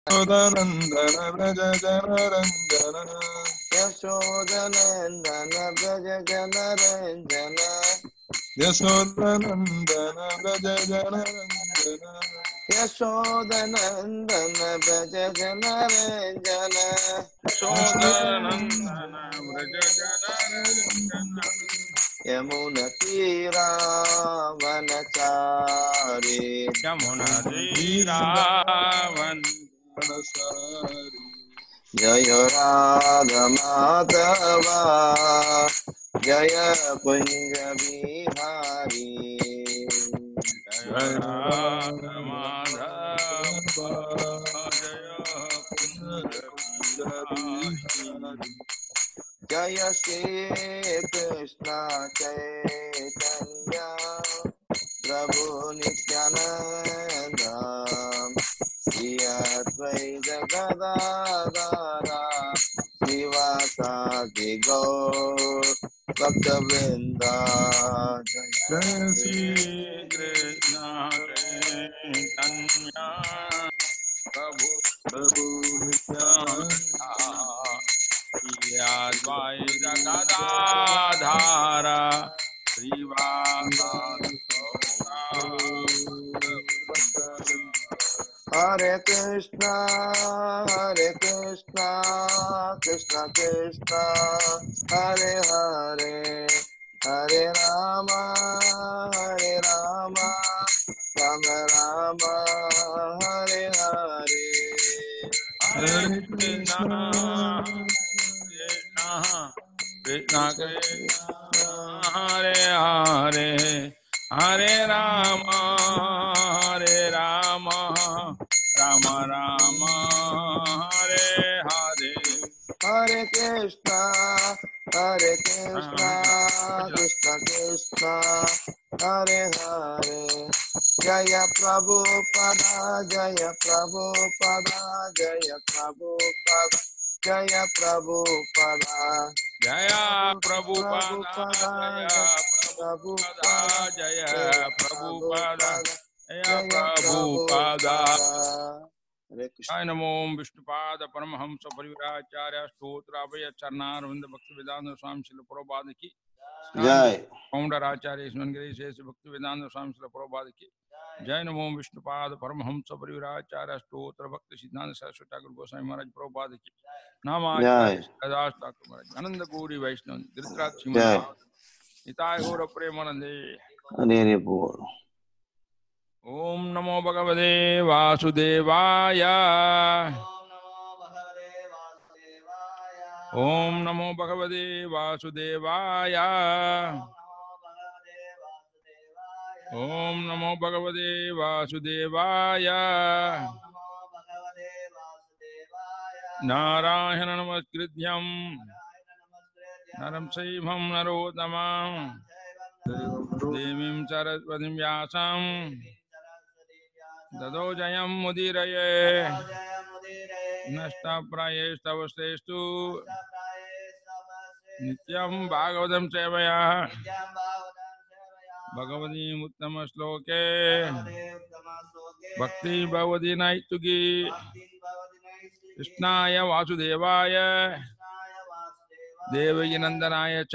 यशोदनन्दन व्रज जनरञ्जन यशोदनन्दन व्रज जनरञ्जन यशोदनन्दन व्रज जनरञ्जन यशोदनन्दन व्रज जनरञ्जन यशोदनन्दन व्रज जनरञ्जन यमुनतीरावनचारि यमुनतीरावन् मनसारि जय राधमाधव जय कुञ्ज बिहारी जय राधा माधव जय जय श्री कृष्ण चैतन्य प्रभु नित्यानन्द श्री अद्वैत गदाधर शिवासादि गौर भक्तवृन्द जय श्री कृष्ण चैतन्य प्रभु प्रभु Nityanand याद्वैत Gadadhar Hare Krishna, Hare Krishna, Krishna Krishna, Hare Hare, Hare Rama, Hare Rama, Rama Rama, Hare Hare. Hare Krishna Krishna Krishna Krishna Hare Hare Hare Rama Hare Rama Rama Rama Hare Hare Hare Krishna, Hare Krishna, Krishna Krishna, Hare Hare. Jaya Prabhupada, Jaya Prabhupada, Jaya Prabhupada, Jaya Prabhupada, Jaya Prabhupada Jaya Prabhupada Jaya Prabhupada Jaya Prabhupada Hare Krishna. हाय नमो विष्णुपाद परमहंस परिविराचार्य स्तोत्र अभय चरणारविंद भक्ति वेदांत स्वामी शिल प्रभुपाद की Jai. Founder आचार्य सुनगिरी शेष भक्ति वेदांत स्वामी शिल प्रभुपाद की जय नमो विष्णुपाद परमहंस परिविराचार्य स्तोत्र भक्ति सिद्धांत सरस्वती ठाकुर गोस्वामी महाराज प्रभुपाद की नाम जय। कदास ठाकुर महाराज आनंद गौरी वैष्णव धृतराज जय। श्रीमद निताय गौर प्रेमानंदे Hare Hare Bol. ओम नमो भगवते वासुदेवाय ओम नमो भगवते वासुदेवाय ओम नमो भगवते वासुदेवाय नारायण नमस्कृत्यं नरं चैवं नरोत्तमं देवीं सरस्वतीं व्यासं ददो जयं मुदीरये नष्टप्रायेस्तव श्रेष्ठु नित्यं भागवतं सेवया भगवतीम् उत्तमश्लोके भक्ति भगवती नैतुकी कृष्णाय वासुदेवाय देवकी नन्दनाय च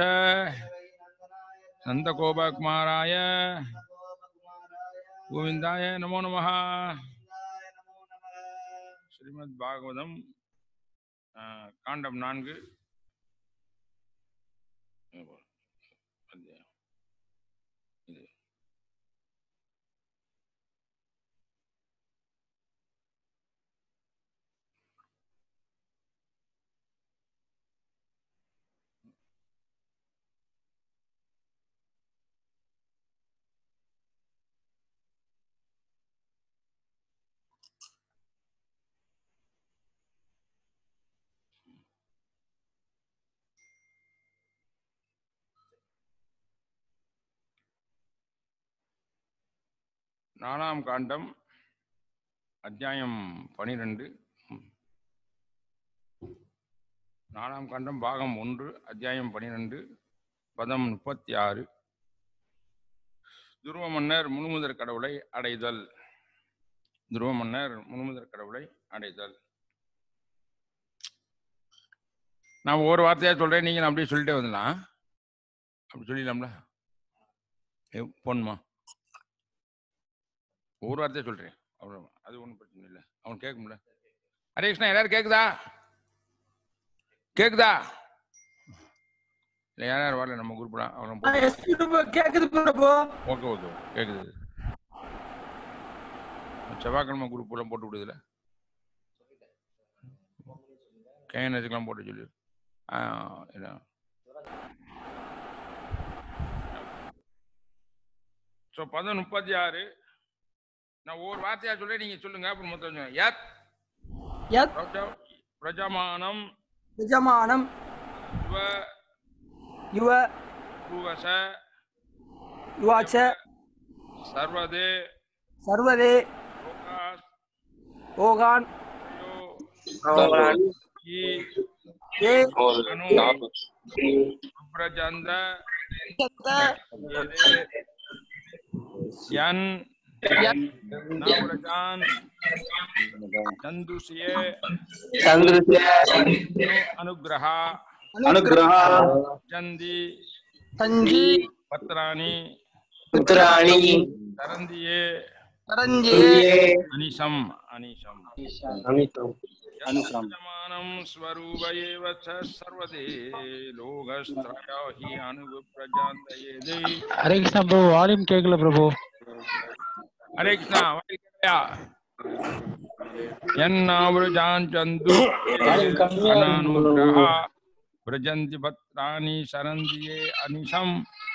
नन्दगोपकुमाराय गोविन्दाय नमो नमः ஸ்ரீமத் பாகவதம் அஹ், காண்டம் நான்கு அத்தியாயம். இது. நாலாம் காண்டம் அத்தியாயம் பனிரெண்டு நாலாம் காண்டம் பாகம் ஒன்று அத்தியாயம் பனிரெண்டு பதம் முப்பத்தி ஆறு துருவ மன்னர் முழுமுதற் கடவுளை அடைதல் துருவ மன்னர் முழுமுதற் கடவுளை அடைதல் நான் ஒரு வார்த்தையா சொல்றேன் நீங்க அப்படியே சொல்லிட்டே வந்துடலாம் அப்படி சொல்லிடலாம்ல ஏ, பொண்ணுமா ஒரு வார்த்தையா சொல்றேன் அவ்வளோ அது ஒன்றும் பிரச்சனை இல்லை அவன் கேட்க முடியல ஹரே கிருஷ்ணா எல்லாரும் கேக்குதா கேக்குதா இல்லை யார் யார் வரல நம்ம குரூப்லாம் அவன் கேக்குது பிரபு ஓகே ஓகே கேக்குது செவ்வாய்க்கிழமை குரூப் எல்லாம் போட்டு விடுதுல கேஎன்எஸ்க்கெல்லாம் போட்டு சொல்லி ஆ இல்லை ஸோ பதம் முப்பத்தி ஆறு நான் ஒரு வார்த்தையா சொல்ல நீங்க சொல்லுங்க அப்புறம் மொத்தம் சொல்லுங்க. யத் யத் பிரஜா- பிரஜமானம் யஜமானம் ஸ்வ யுவ பூவச யுவாச்ச சர்வதே சர்வதே லோகாஸ் ஓகான் ஈ ஏ அனு பிரஜந்த ஏதே யன் நவரஜான் சந்துசியே அனுகிரஹ अनुग्रह சந்தி தஞ்சி பத்ராணி पुत्राणि தரந்தியே தரஞ்சி அனிஷம் அனிஷம் यजमानं स्वरूप एव च सर्वदे लोकस्त्रयो हि अनुप्रजान्तयेदे ஹரே கிருஷ்ணா பிரபு வால்யூம் கேட்கல பிரபு हरे कृष्णा वायुकया यन्नावृजाञ्चन्तु अनानुग्रह व्रजन्ति पत्राणि शरन्ति ये अनिशम्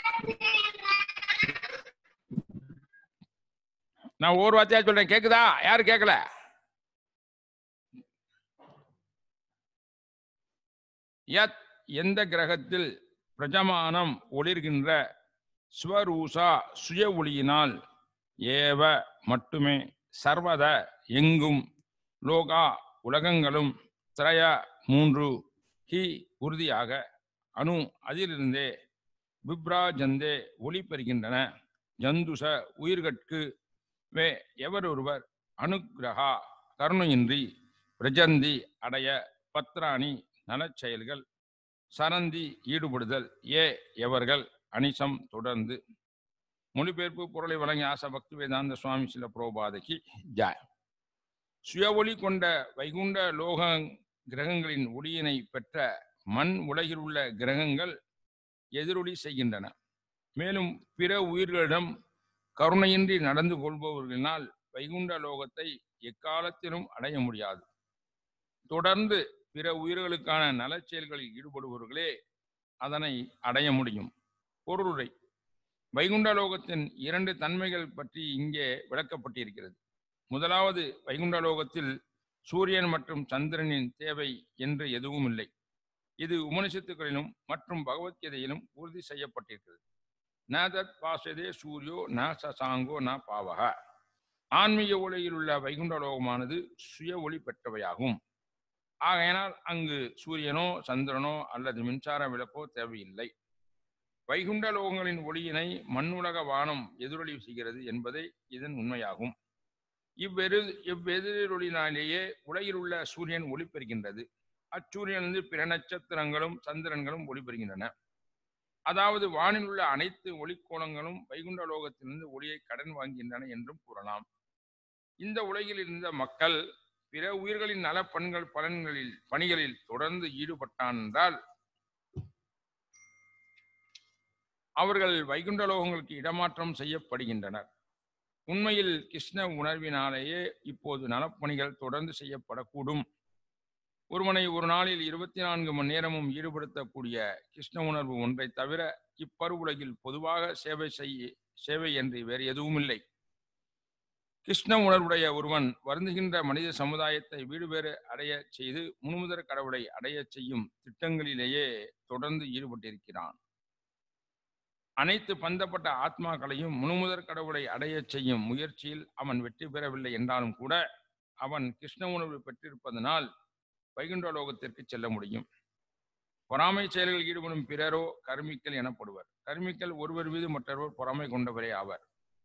நான் ஒரு வார்த்தையா சொல்றேன் கேக்குதா யாரு கேட்கல யத் எந்த கிரகத்தில் பிரஜமானம் ஒளிர்கின்ற ஸ்வரூசா சுய ஒளியினால் ஏவ மட்டுமே சர்வத எங்கும் லோகா உலகங்களும் திரய மூன்று ஹி உறுதியாக அணு அதிலிருந்தே விப்ராஜந்தே ஒளி பெறுகின்றன ஜந்துச உயிர்கட்கு வே எவரொருவர் அனுக்கிரகா கருணையின்றி பிரஜந்தி அடைய பத்ராணி நலச்செயல்கள் சரந்தி ஈடுபடுதல் ஏ எவர்கள் அனிசம் தொடர்ந்து மொழிபெயர்ப்பு பொருளை வழங்கிய ஆசா பக்தி வேதாந்த சுவாமி சில புரோபாதைக்கு ஜாய் சுய ஒளி கொண்ட வைகுண்ட லோக கிரகங்களின் ஒளியினை பெற்ற மண் உலகில் உள்ள கிரகங்கள் எதிரொலி செய்கின்றன மேலும் பிற உயிர்களிடம் கருணையின்றி நடந்து கொள்பவர்களினால் வைகுண்ட லோகத்தை எக்காலத்திலும் அடைய முடியாது தொடர்ந்து பிற உயிர்களுக்கான நலச் செயல்களில் ஈடுபடுபவர்களே அதனை அடைய முடியும் பொருளுரை வைகுண்ட லோகத்தின் இரண்டு தன்மைகள் பற்றி இங்கே விளக்கப்பட்டிருக்கிறது முதலாவது வைகுண்ட லோகத்தில் சூரியன் மற்றும் சந்திரனின் தேவை என்று எதுவும் இல்லை இது உபனிஷத்துக்களிலும் மற்றும் பகவத்கீதையிலும் உறுதி செய்யப்பட்டிருக்கிறது ந தத் பாசதே சூரியோ ந சசாங்கோ ந பாவக ஆன்மீக ஒளியில் உள்ள வைகுண்ட லோகமானது சுய ஒளி பெற்றவையாகும் ஆகையினால் அங்கு சூரியனோ சந்திரனோ அல்லது மின்சார விளக்கோ தேவையில்லை வைகுண்ட லோகங்களின் ஒளியினை மண்ணுலக வானம் எதிரொலி செய்கிறது என்பதே இதன் உண்மையாகும் இவ்வெரு இவ்வெதிரொலினாலேயே உலகில் உள்ள சூரியன் ஒளி பெறுகின்றது அச்சூரியனிலிருந்து பிற நட்சத்திரங்களும் சந்திரன்களும் ஒளி பெறுகின்றன அதாவது வானில் உள்ள அனைத்து ஒளிக்கோணங்களும் வைகுண்ட லோகத்திலிருந்து ஒளியை கடன் வாங்குகின்றன என்றும் கூறலாம் இந்த உலகில் இருந்த மக்கள் பிற உயிர்களின் நல பண்கள் பலன்களில் பணிகளில் தொடர்ந்து ஈடுபட்டான் என்றால் அவர்கள் வைகுண்ட லோகங்களுக்கு இடமாற்றம் செய்யப்படுகின்றனர் உண்மையில் கிருஷ்ண உணர்வினாலேயே இப்போது நலப்பணிகள் தொடர்ந்து செய்யப்படக்கூடும் ஒருவனை ஒரு நாளில் இருபத்தி நான்கு மணி நேரமும் ஈடுபடுத்தக்கூடிய கிருஷ்ண உணர்வு ஒன்றை தவிர இப்பருவுலகில் பொதுவாக சேவை செய்ய சேவை என்று வேறு எதுவும் இல்லை கிருஷ்ண உணர்வுடைய ஒருவன் வருந்துகின்ற மனித சமுதாயத்தை வீடு பேறு அடைய செய்து முழுமுதற் கடவுளை அடையச் செய்யும் திட்டங்களிலேயே தொடர்ந்து ஈடுபட்டிருக்கிறான் அனைத்து பந்தப்பட்ட ஆத்மாக்களையும் முழுமுதற் கடவுளை அடையச் செய்யும் முயற்சியில் அவன் வெற்றி பெறவில்லை என்றாலும் கூட அவன் கிருஷ்ண உணர்வு பெற்றிருப்பதனால் வைகுண்ட லோகத்திற்கு செல்ல முடியும் பொறாமை செயல்களில் ஈடுபடும் பிறரோ கர்மிக்கல் எனப்படுவர் கர்மிக்கல் ஒருவர் மீது மற்றொருவர் பொறாமை கொண்டவரே ஆவர்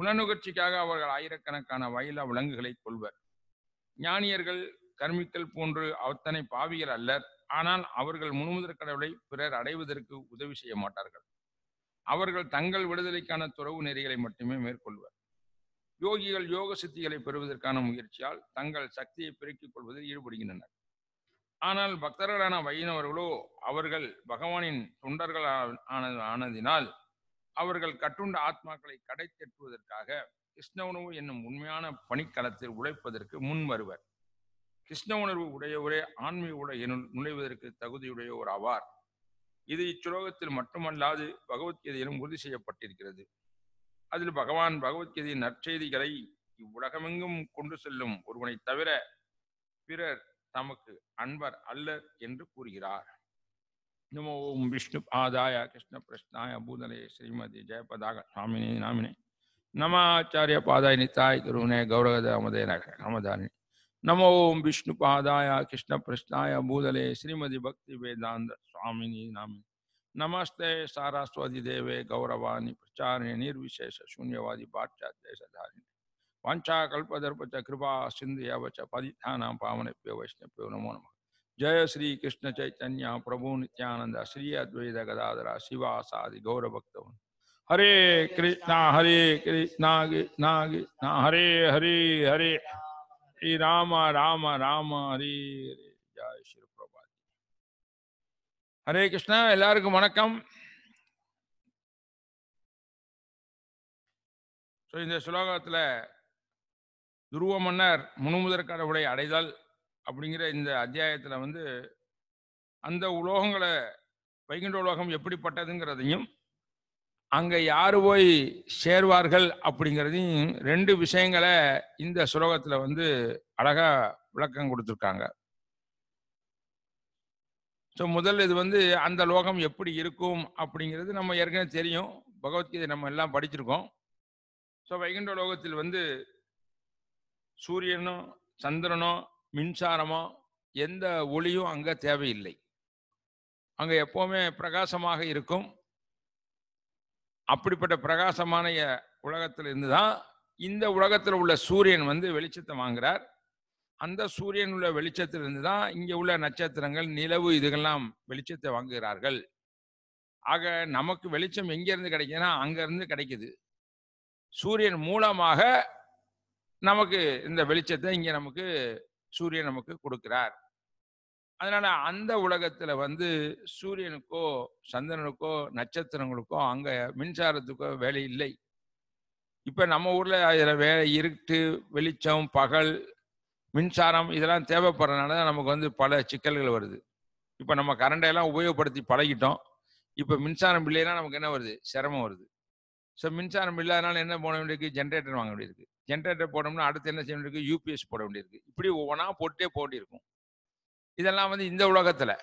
புலனுகர்ச்சிக்காக அவர்கள் ஆயிரக்கணக்கான வயல விலங்குகளை கொள்வர் ஞானியர்கள் கர்மிக்கள் போன்று அத்தனை பாவிகள் அல்லர் ஆனால் அவர்கள் முழுமுதற் கடவுளை பிறர் அடைவதற்கு உதவி செய்ய மாட்டார்கள் அவர்கள் தங்கள் விடுதலைக்கான துறவு நெறிகளை மட்டுமே மேற்கொள்வர் யோகிகள் யோக சித்திகளை பெறுவதற்கான முயற்சியால் தங்கள் சக்தியை பெருக்கிக் கொள்வதில் ஈடுபடுகின்றனர் ஆனால் பக்தர்களான வைணவர்களோ அவர்கள் பகவானின் தொண்டர்கள் ஆன- ஆனதினால் அவர்கள் கட்டுண்ட ஆத்மாக்களை கடை தேற்றுவதற்காக கிருஷ்ண உணவு என்னும் உண்மையான பணிக்களத்தில் உழைப்பதற்கு முன் வருவர் கிருஷ்ண உணர்வு உடையவரே ஆன்மீக உலகினுள் நுழைவதற்கு தகுதியுடையவர் ஆவார் இது இச்சுலோகத்தில் மட்டுமல்லாது பகவத்கீதையிலும் உறுதி செய்யப்பட்டிருக்கிறது அதில் பகவான் பகவத்கீதையின் நற்செய்திகளை இவ்வுலகமெங்கும் கொண்டு செல்லும் ஒருவனை தவிர பிறர் தமக்கு அன்பர் அல்லர் என்று கூறுகிறார் நமோ ஓம் விஷ்ணு பாதாய கிருஷ்ண பிரஷ்னாய பூதலே ஸ்ரீமதி ஜெயபதாக சுவாமினி நாமினே நமாச்சாரிய பாதாய நித்தாய் குருனே கௌரவத அமதே ராமதானி நமோ ஓம் விஷ்ணு பாதாய கிருஷ்ண பிரஷ்னாய பூதலே ஸ்ரீமதி பக்தி வேதாந்த சுவாமினி நாமினே नमस्ते सारास्वती देवे गौरवाणी प्रचारिणे निर्विशेष शून्यवादी पाश्चात्य सधारिणे वाञ्छा कल्पदर्पच कृपा सिन्धु च पतिथानां पावनेभ्यो वैष्णव्यो नमो नमः जय श्री कृष्ण चैतन्य प्रभु नित्यानंद श्री अद्वैत गदाधरा शिवा सादि गौर भक्त हरे कृष्णा हरे कृष्णा कृष्णा कृष्णा हरे हरे हरे श्री राम राम राम हरे हरे जय श्री प्रभात ஹரே கிருஷ்ணா எல்லாருக்கும் வணக்கம் ஸோ இந்த ஸ்லோகத்தில் துருவ மன்னர் முழுமுதற் கடவுளை அடைதல் அப்படிங்கிற இந்த அத்தியாயத்தில் வந்து அந்த உலோகங்களை வைகுண்ட உலோகம் எப்படிப்பட்டதுங்கிறதையும் அங்கே யார் போய் சேர்வார்கள் அப்படிங்கிறதையும் ரெண்டு விஷயங்களை இந்த ஸ்லோகத்தில் வந்து அழகாக விளக்கம் கொடுத்துருக்காங்க ஸோ முதல் இது வந்து அந்த லோகம் எப்படி இருக்கும் அப்படிங்கிறது நம்ம ஏற்கனவே தெரியும் பகவத்கீதை நம்ம எல்லாம் படிச்சிருக்கோம் ஸோ வைகுண்ட லோகத்தில் வந்து சூரியனோ சந்திரனோ மின்சாரமோ எந்த ஒளியும் அங்கே தேவையில்லை அங்கே எப்போவுமே பிரகாசமாக இருக்கும் அப்படிப்பட்ட பிரகாசமான உலகத்தில் இருந்து தான் இந்த உலகத்தில் உள்ள சூரியன் வந்து வெளிச்சத்தை வாங்குறார் அந்த சூரியன் உள்ள வெளிச்சத்திலிருந்து தான் இங்கே உள்ள நட்சத்திரங்கள் நிலவு இதுகெல்லாம் வெளிச்சத்தை வாங்குகிறார்கள் ஆக நமக்கு வெளிச்சம் எங்கேருந்து கிடைக்குதுன்னா அங்கேருந்து கிடைக்குது சூரியன் மூலமாக நமக்கு இந்த வெளிச்சத்தை இங்கே நமக்கு சூரியன் நமக்கு கொடுக்கிறார் அதனால அந்த உலகத்தில் வந்து சூரியனுக்கோ சந்திரனுக்கோ நட்சத்திரங்களுக்கோ அங்கே மின்சாரத்துக்கோ வேலை இல்லை இப்போ நம்ம ஊரில் அதில் வேலை இருட்டு வெளிச்சம் பகல் மின்சாரம் இதெல்லாம் தேவைப்படுறதுனால தான் நமக்கு வந்து பல சிக்கல்கள் வருது இப்போ நம்ம கரண்டை எல்லாம் உபயோகப்படுத்தி பழகிட்டோம் இப்போ மின்சாரம் இல்லைன்னா நமக்கு என்ன வருது சிரமம் வருது ஸோ மின்சாரம் இல்லாதனால என்ன போட வேண்டியிருக்கு ஜென்ரேட்டர் வாங்க வேண்டியிருக்கு ஜென்ரேட்டர் போடணும்னா அடுத்து என்ன செய்ய வேண்டியிருக்கு யூபிஎஸ் போட வேண்டியிருக்கு இப்படி ஒவ்வொன்றா போட்டே போட்டி இருக்கும் இதெல்லாம் வந்து இந்த உலகத்தில்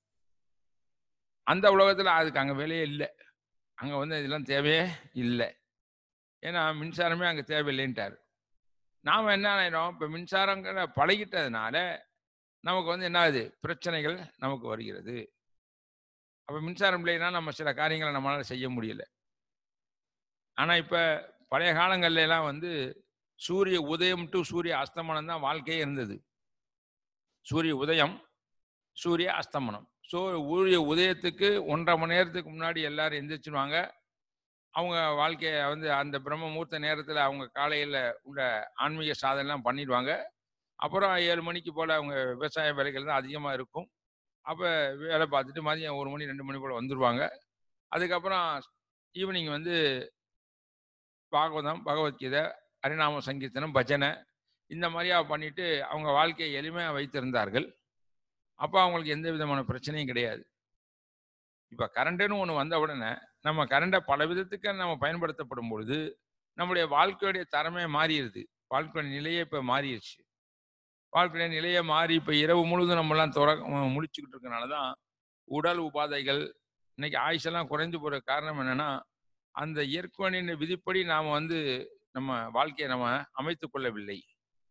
அந்த உலகத்தில் அதுக்கு அங்கே வேலையே இல்லை அங்கே வந்து இதெல்லாம் தேவையே இல்லை ஏன்னா மின்சாரமே அங்கே தேவையில்லைன்ட்டார் நாம் என்ன ஆயிடும் இப்போ மின்சாரங்களை பழகிட்டதுனால நமக்கு வந்து என்ன ஆகுது பிரச்சனைகள் நமக்கு வருகிறது அப்போ மின்சாரம் இல்லைன்னா நம்ம சில காரியங்களை நம்மளால் செய்ய முடியல ஆனால் இப்போ பழைய காலங்கள்ல எல்லாம் வந்து சூரிய உதயம் டு சூரிய அஸ்தமனம் தான் வாழ்க்கையே இருந்தது சூரிய உதயம் சூரிய அஸ்தமனம் ஸோ சூரிய உதயத்துக்கு ஒன்றரை மணி நேரத்துக்கு முன்னாடி எல்லாரும் எந்திரிச்சிருவாங்க அவங்க வாழ்க்கையை வந்து அந்த பிரம்ம முகூர்த்த நேரத்தில் அவங்க காலையில் உள்ள ஆன்மீக சாதனைலாம் பண்ணிடுவாங்க அப்புறம் ஏழு மணிக்கு போல் அவங்க விவசாய வேலைகள் தான் அதிகமாக இருக்கும் அப்போ வேலை பார்த்துட்டு மதியம் ஒரு மணி ரெண்டு மணி போல் வந்துடுவாங்க அதுக்கப்புறம் ஈவினிங் வந்து பாகவதம் பகவத்கீதை ஹரிநாம சங்கீர்த்தனம் பஜனை இந்த மாதிரியா பண்ணிட்டு அவங்க வாழ்க்கையை எளிமையாக வைத்திருந்தார்கள் அப்போ அவங்களுக்கு எந்த விதமான பிரச்சனையும் கிடையாது இப்போ கரண்ட்டுன்னு ஒன்று வந்த உடனே நம்ம கரண்டை பல விதத்துக்கு நம்ம பயன்படுத்தப்படும் பொழுது நம்முடைய வாழ்க்கையுடைய தரமே மாறிடுது வாழ்க்கையுடைய நிலையே இப்போ மாறிடுச்சு வாழ்க்கையுடைய நிலையே மாறி இப்போ இரவு முழுவதும் நம்மலாம் துற முழிச்சுக்கிட்டு இருக்கனால தான் உடல் உபாதைகள் இன்னைக்கு ஆயுஷெல்லாம் குறைஞ்சு போகிற காரணம் என்னன்னா அந்த இயற்கையின் விதிப்படி நாம் வந்து நம்ம வாழ்க்கையை நம்ம அமைத்து கொள்ளவில்லை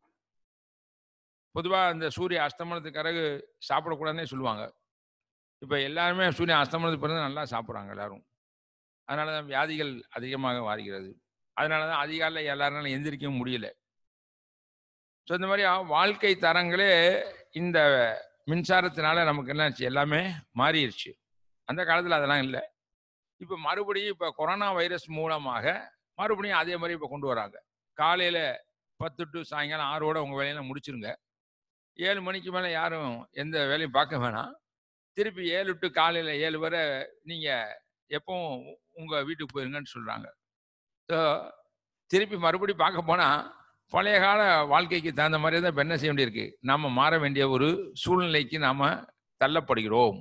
பொதுவாக இந்த சூரிய அஸ்தமனத்துக்கு பிறகு சாப்பிடக்கூடாதுன்னே சொல்லுவாங்க இப்போ எல்லாருமே சூரியன் அஸ்தமனத்துக்கு பிறகு நல்லா சாப்பிட்றாங்க எல்லாரும் அதனால தான் வியாதிகள் அதிகமாக வாருகிறது அதனால தான் அதிகாலையில் எல்லாருனாலும் எந்திரிக்க முடியல ஸோ இந்த மாதிரி வாழ்க்கை தரங்களே இந்த மின்சாரத்தினால நமக்கு என்னாச்சு எல்லாமே மாறிடுச்சு அந்த காலத்தில் அதெல்லாம் இல்லை இப்போ மறுபடியும் இப்போ கொரோனா வைரஸ் மூலமாக மறுபடியும் அதே மாதிரி இப்போ கொண்டு வராங்க காலையில் பத்து டு சாயங்காலம் ஆறோட உங்கள் வேலையெல்லாம் முடிச்சிருங்க ஏழு மணிக்கு மேலே யாரும் எந்த வேலையும் பார்க்க வேணாம் திருப்பி ஏழு டு காலையில் ஏழு வரை நீங்கள் எப்பவும் உங்கள் வீட்டுக்கு போயிருங்கன்னு சொல்கிறாங்க ஸோ திருப்பி மறுபடியும் பார்க்க போனால் பழைய கால வாழ்க்கைக்கு தகுந்த மாதிரி தான் இப்போ என்ன செய்ய வேண்டியிருக்கு நாம் மாற வேண்டிய ஒரு சூழ்நிலைக்கு நாம் தள்ளப்படுகிறோம்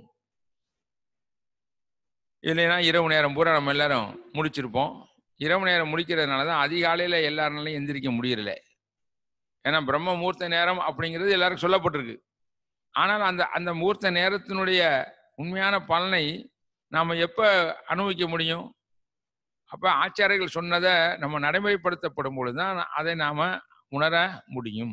இல்லைன்னா இரவு நேரம் பூரா நம்ம எல்லாரும் முடிச்சிருப்போம் இரவு நேரம் முடிக்கிறதுனால தான் அதிகாலையில் எல்லாருனாலையும் எந்திரிக்க முடியல ஏன்னா பிரம்ம முகூர்த்த நேரம் அப்படிங்கிறது எல்லாருக்கும் சொல்லப்பட்டிருக்கு ஆனால் அந்த அந்த முகூர்த்த நேரத்தினுடைய உண்மையான பலனை நாம் எப்போ அனுபவிக்க முடியும் அப்போ ஆச்சாரியர்கள் சொன்னதை நம்ம நடைமுறைப்படுத்தப்படும் பொழுது தான் அதை நாம் உணர முடியும்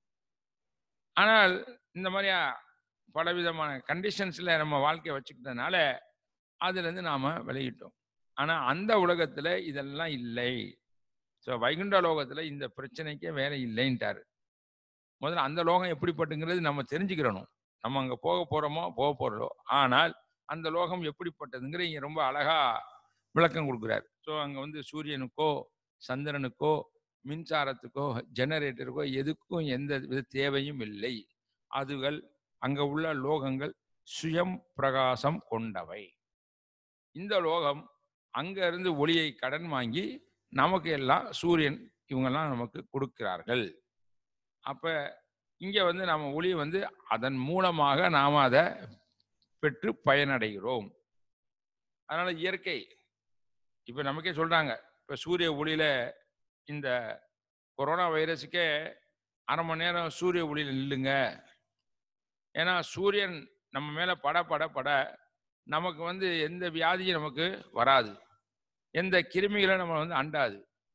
ஆனால் இந்த மாதிரியா பலவிதமான கண்டிஷன்ஸில் நம்ம வாழ்க்கையை வச்சுக்கிட்டதுனால அதுலேருந்து நாம் விலகிட்டோம் ஆனால் அந்த உலகத்தில் இதெல்லாம் இல்லை ஸோ வைகுண்ட லோகத்தில் இந்த பிரச்சனைக்கே வேலை இல்லைன்ட்டாரு முதல்ல அந்த லோகம் எப்படிப்பட்டுங்கிறது நம்ம தெரிஞ்சுக்கிறணும் நம்ம அங்கே போக போகிறோமோ போக போகிறோம் ஆனால் அந்த லோகம் எப்படிப்பட்டதுங்கிற இங்கே ரொம்ப அழகாக விளக்கம் கொடுக்குறாரு ஸோ அங்கே வந்து சூரியனுக்கோ சந்திரனுக்கோ மின்சாரத்துக்கோ ஜெனரேட்டருக்கோ எதுக்கும் எந்த வித தேவையும் இல்லை அதுகள் அங்கே உள்ள லோகங்கள் சுயம் பிரகாசம் கொண்டவை இந்த லோகம் அங்க இருந்து ஒளியை கடன் வாங்கி நமக்கு எல்லாம் சூரியன் இவங்கெல்லாம் நமக்கு கொடுக்கிறார்கள் அப்ப இங்க வந்து நம்ம ஒளி வந்து அதன் மூலமாக நாம் அதை பெற்று பயனடைகிறோம் அதனால இயற்கை இப்ப நமக்கே சொல்றாங்க இப்ப சூரிய ஒளியில இந்த கொரோனா வைரஸுக்கே அரை மணி நேரம் சூரிய ஒளியில நில்லுங்க ஏன்னா சூரியன் நம்ம மேல பட பட பட நமக்கு வந்து எந்த வியாதியும் நமக்கு வராது எந்த கிருமிகளும் நம்ம வந்து அண்டாது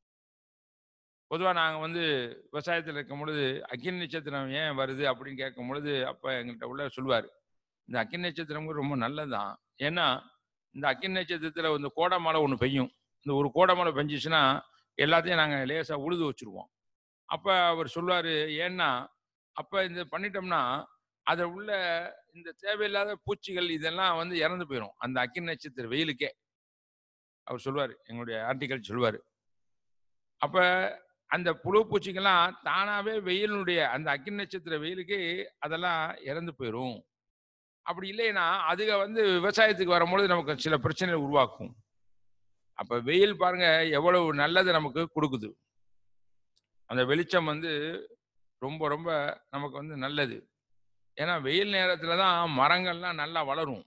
பொதுவாக நாங்கள் வந்து விவசாயத்தில் இருக்கும் பொழுது அக்கினி நட்சத்திரம் ஏன் வருது அப்படின்னு கேட்கும் பொழுது அப்போ எங்கள்கிட்ட உள்ள சொல்லுவார் இந்த அக்கினி நட்சத்திரம் ரொம்ப நல்லது தான் ஏன்னா இந்த அக்கினி நட்சத்திரத்தில் வந்து கோடை மழை ஒன்று பெய்யும் இந்த ஒரு கோடை மழை பெஞ்சிச்சுன்னா எல்லாத்தையும் நாங்கள் லேசாக உழுது வச்சுருவோம் அப்போ அவர் சொல்லுவார் ஏன்னா அப்போ இந்த பண்ணிட்டோம்னா அதில் உள்ள இந்த தேவையில்லாத பூச்சிகள் இதெல்லாம் வந்து இறந்து போயிடும் அந்த அக்கினி நட்சத்திர வெயிலுக்கே அவர் சொல்லுவார் எங்களுடைய ஆர்டிக்கல் சொல்லுவார் அப்போ அந்த புழு பூச்சிகள்லாம் தானாகவே வெயிலினுடைய அந்த அக்கினி நட்சத்திர வெயிலுக்கு அதெல்லாம் இறந்து போயிடும் அப்படி இல்லைன்னா அதுக வந்து விவசாயத்துக்கு வரும்பொழுது நமக்கு சில பிரச்சனைகள் உருவாக்கும் அப்போ வெயில் பாருங்க எவ்வளவு நல்லது நமக்கு கொடுக்குது அந்த வெளிச்சம் வந்து ரொம்ப ரொம்ப நமக்கு வந்து நல்லது ஏன்னா வெயில் நேரத்தில் தான் மரங்கள்லாம் நல்லா வளரும்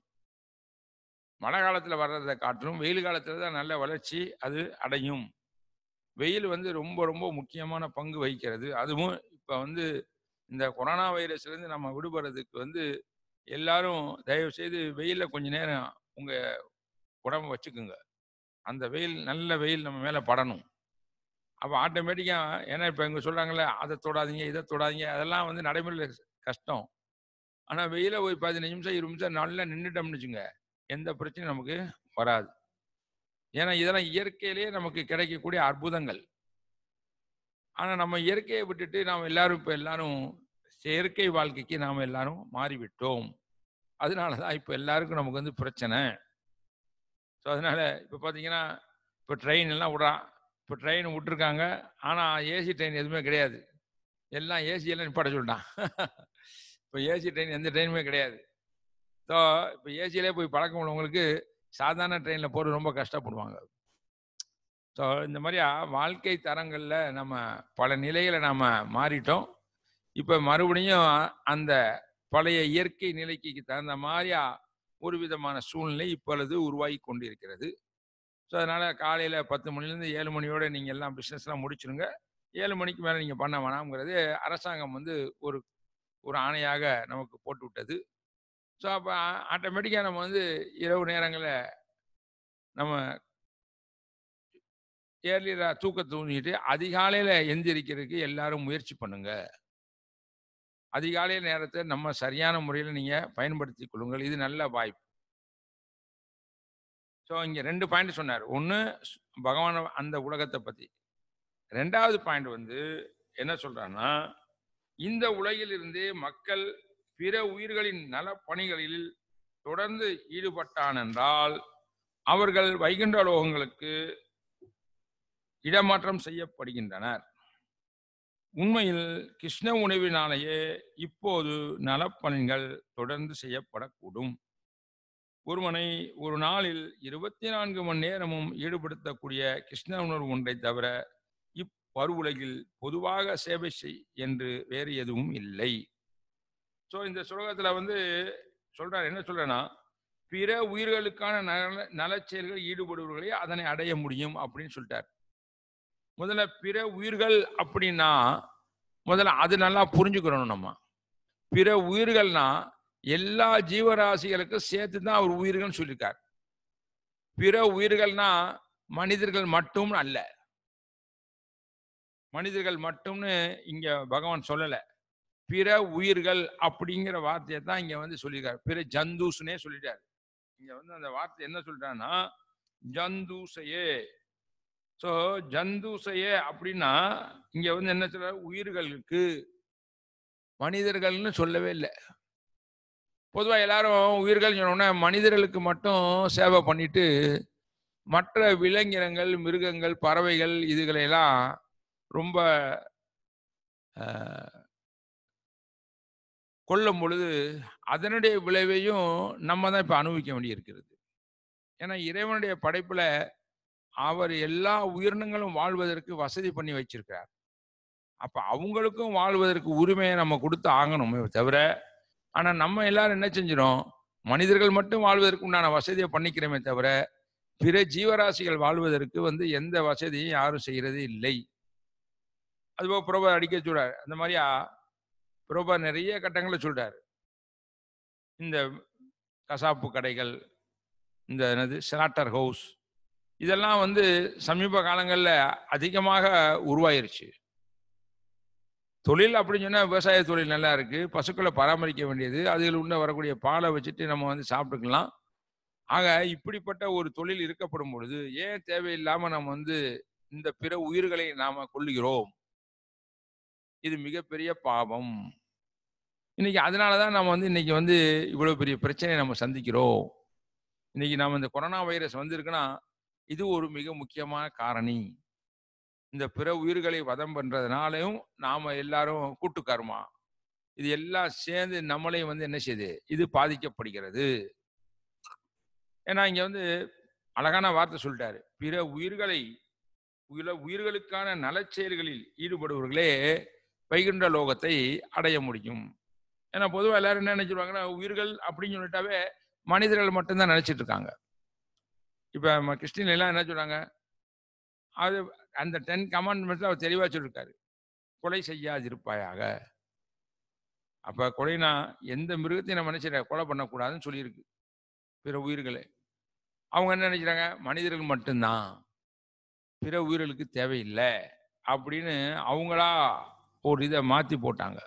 மழை காலத்தில் வர்றதை காட்டிலும் வெயில் காலத்தில் தான் நல்ல வளர்ச்சி அது அடையும் வெயில் வந்து ரொம்ப ரொம்ப முக்கியமான பங்கு வகிக்கிறது அதுவும் இப்போ வந்து இந்த கொரோனா வைரஸ்லேருந்து நம்ம விடுபடுறதுக்கு வந்து எல்லாரும் தயவு செய்து வெயிலில் கொஞ்ச நேரம் உங்கள் உடம்பு வச்சுக்குங்க அந்த வெயில் நல்ல வெயில் நம்ம மேலே படணும் அப்போ ஆட்டோமேட்டிக்காக ஏன்னா இப்போ இங்கே சொல்கிறாங்களே அதை தொடாதீங்க இதை தொடாதீங்க அதெல்லாம் வந்து நடைமுறையில் கஷ்டம் ஆனால் வெயில ஒரு பதினஞ்சு நிமிஷம் இருபது நிமிஷம் நல்லா நின்றுட்டோம்னு வச்சுங்க எந்த பிரச்சனையும் நமக்கு வராது ஏன்னா இதெல்லாம் இயற்கையிலேயே நமக்கு கிடைக்கக்கூடிய அற்புதங்கள் ஆனால் நம்ம இயற்கையை விட்டுட்டு நாம் எல்லாரும் இப்போ எல்லாரும் செயற்கை வாழ்க்கைக்கு நாம் எல்லாரும் மாறிவிட்டோம் அதனால தான் இப்போ எல்லாருக்கும் நமக்கு வந்து பிரச்சனை ஸோ அதனால இப்போ பார்த்தீங்கன்னா இப்போ ட்ரெயின் எல்லாம் விட்றான் இப்போ ட்ரெயின் விட்டுருக்காங்க ஆனால் ஏசி ட்ரெயின் எதுவுமே கிடையாது எல்லாம் ஏசி எல்லாம் நிப்பாட்ட சொல்லிட்டான் இப்போ ஏசி ட்ரெயின் எந்த ட்ரெயினுமே கிடையாது ஸோ இப்போ ஏசியிலே போய் பழக்கம் உள்ளவங்களுக்கு சாதாரண ட்ரெயினில் போகிறது ரொம்ப கஷ்டப்படுவாங்க ஸோ இந்த மாதிரியா வாழ்க்கை தரங்களில் நம்ம பல நிலைகளை நாம் மாறிட்டோம் இப்போ மறுபடியும் அந்த பழைய இயற்கை நிலைக்கு தகுந்த மாதிரியா ஒரு விதமான சூழ்நிலை இப்பொழுது உருவாகி கொண்டிருக்கிறது ஸோ அதனால் காலையில் பத்து மணிலேருந்து ஏழு மணியோட நீங்கள் எல்லாம் பிஸ்னஸ்லாம் முடிச்சிருங்க ஏழு மணிக்கு மேலே நீங்கள் பண்ண வேணாம்ங்கிறது அரசாங்கம் வந்து ஒரு ஒரு ஆணையாக நமக்கு போட்டு விட்டது ஸோ அப்போ ஆட்டோமேட்டிக்காக நம்ம வந்து இரவு நேரங்களில் நம்ம ஏர்லியராக தூக்க தூங்கிட்டு அதிகாலையில் எந்திரிக்கிறதுக்கு எல்லாரும் முயற்சி பண்ணுங்க அதிகாலை நேரத்தை நம்ம சரியான முறையில் நீங்கள் பயன்படுத்தி கொள்ளுங்கள் இது நல்ல வாய்ப்பு ஸோ இங்கே ரெண்டு பாயிண்ட் சொன்னார் ஒன்று பகவான் அந்த உலகத்தை பற்றி ரெண்டாவது பாயிண்ட் வந்து என்ன சொல்றான்னா இந்த உலகில் இருந்தே மக்கள் பிற உயிர்களின் நல பணிகளில் தொடர்ந்து ஈடுபட்டான் என்றால் அவர்கள் வைகுண்ட லோகங்களுக்கு இடமாற்றம் செய்யப்படுகின்றனர் உண்மையில் கிருஷ்ண உணவினாலேயே இப்போது நலப்பணிகள் தொடர்ந்து செய்யப்படக்கூடும் ஒருவனை ஒரு நாளில் இருபத்தி நான்கு மணி நேரமும் ஈடுபடுத்தக்கூடிய கிருஷ்ண உணர்வு ஒன்றை தவிர இப்பருவுலகில் பொதுவாக சேவை செய் என்று வேறு எதுவும் இல்லை ஸோ இந்த சுலகத்துல வந்து சொல்றார் என்ன சொல்றேன்னா பிற உயிர்களுக்கான நல நலச்செயல்கள் ஈடுபடுபவர்களே அதனை அடைய முடியும் அப்படின்னு சொல்லிட்டார் முதல்ல பிற உயிர்கள் அப்படின்னா முதல்ல அது நல்லா புரிஞ்சுக்கிறோம் நம்ம பிற உயிர்கள்னா எல்லா ஜீவராசிகளுக்கும் சேர்த்து தான் அவர் உயிர்கள்னு சொல்லியிருக்கார் பிற உயிர்கள்னா மனிதர்கள் மட்டும் அல்ல மனிதர்கள் மட்டும்னு இங்க பகவான் சொல்லல பிற உயிர்கள் அப்படிங்கிற வார்த்தையை தான் இங்க வந்து சொல்லியிருக்காரு பிற ஜந்தூஸ்னே சொல்லிட்டாரு இங்க வந்து அந்த வார்த்தை என்ன சொல்றான்னா ஜந்தூசையே ஸோ ஜந்தூசையே அப்படின்னா இங்க வந்து என்ன சொல்ற உயிர்களுக்கு மனிதர்கள்னு சொல்லவே இல்லை பொதுவாக எல்லாரும் உயிர்கள் சொன்னோன்னா மனிதர்களுக்கு மட்டும் சேவை பண்ணிட்டு மற்ற விலங்கினங்கள் மிருகங்கள் பறவைகள் இதுகளையெல்லாம் ரொம்ப ஆஹ், கொல்லும் பொழுது அதனுடைய விளைவையும் நம்ம தான் இப்போ அனுபவிக்க வேண்டியிருக்கிறது ஏன்னா இறைவனுடைய படைப்புல அவர் எல்லா உயிரினங்களும் வாழ்வதற்கு வசதி பண்ணி வச்சிருக்கிறார் அப்ப அவங்களுக்கும் வாழ்வதற்கு உரிமையை நம்ம கொடுத்து ஆகணுமே தவிர ஆனா நம்ம எல்லாரும் என்ன செஞ்சிடும் மனிதர்கள் மட்டும் வாழ்வதற்கு உண்டான வசதியை பண்ணிக்கிறோமே தவிர பிற ஜீவராசிகள் வாழ்வதற்கு வந்து எந்த வசதியும் யாரும் செய்யறது இல்லை அதுபோக பிரபா அடிக்க சொல்றாரு அந்த மாதிரியா பிரபா நிறைய கட்டங்களை சொல்றாரு இந்த கசாப்பு கடைகள் இந்த என்னது ஸ்லாட்டர் ஹவுஸ் இதெல்லாம் வந்து சமீப காலங்களில் அதிகமாக உருவாயிருச்சு தொழில் அப்படின்னு சொன்னா விவசாய தொழில் நல்லா இருக்கு பசுக்களை பராமரிக்க வேண்டியது அதில் உள்ள வரக்கூடிய பாலை வச்சுட்டு நம்ம வந்து சாப்பிட்டுக்கலாம் ஆக இப்படிப்பட்ட ஒரு தொழில் இருக்கப்படும் பொழுது ஏன் தேவையில்லாம நம்ம வந்து இந்த பிற உயிர்களை நாம கொள்ளுகிறோம் இது மிகப்பெரிய பாவம் இன்னைக்கு அதனாலதான் நம்ம வந்து இன்னைக்கு வந்து இவ்வளவு பெரிய பிரச்சனையை நம்ம சந்திக்கிறோம் இன்னைக்கு நாம இந்த கொரோனா வைரஸ் வந்திருக்குன்னா இது ஒரு மிக முக்கியமான காரணி இந்த பிற உயிர்களை வதம் பண்றதுனாலையும் நாம எல்லாரும் கூட்டு கர்மா இது எல்லாம் சேர்ந்து நம்மளையும் வந்து என்ன செய்யுது இது பாதிக்கப்படுகிறது ஏன்னா இங்க வந்து அழகான வார்த்தை சொல்லிட்டாரு பிற உயிர்களை உயிர உயிர்களுக்கான நலச்செயல்களில் ஈடுபடுபவர்களே வைகுண்ட லோகத்தை அடைய முடியும் ஏன்னா பொதுவாக எல்லாரும் என்ன நினைச்சிருவாங்கன்னா உயிர்கள் அப்படின்னு சொல்லிட்டாவே மனிதர்கள் மட்டும்தான் நினைச்சிட்டு இருக்காங்க இப்ப நம்ம கிறிஸ்டின் எல்லாம் என்ன சொல்றாங்க அது அந்த டென் கமாண்ட்மெண்ட்ஸ்ல அவர் தெளிவா சொல்லியிருக்காரு கொலை செய்யாதிருப்பாயாக அப்ப கொலைனா எந்த மிருகத்தையும் நம்ம நினைச்சிட கொலை பண்ணக்கூடாதுன்னு சொல்லியிருக்கு பிற உயிர்களை அவங்க என்ன நினைக்கிறாங்க மனிதர்கள் மட்டும்தான் பிற உயிர்களுக்கு தேவையில்லை அப்படின்னு அவங்களா ஒரு இதை மாத்தி போட்டாங்க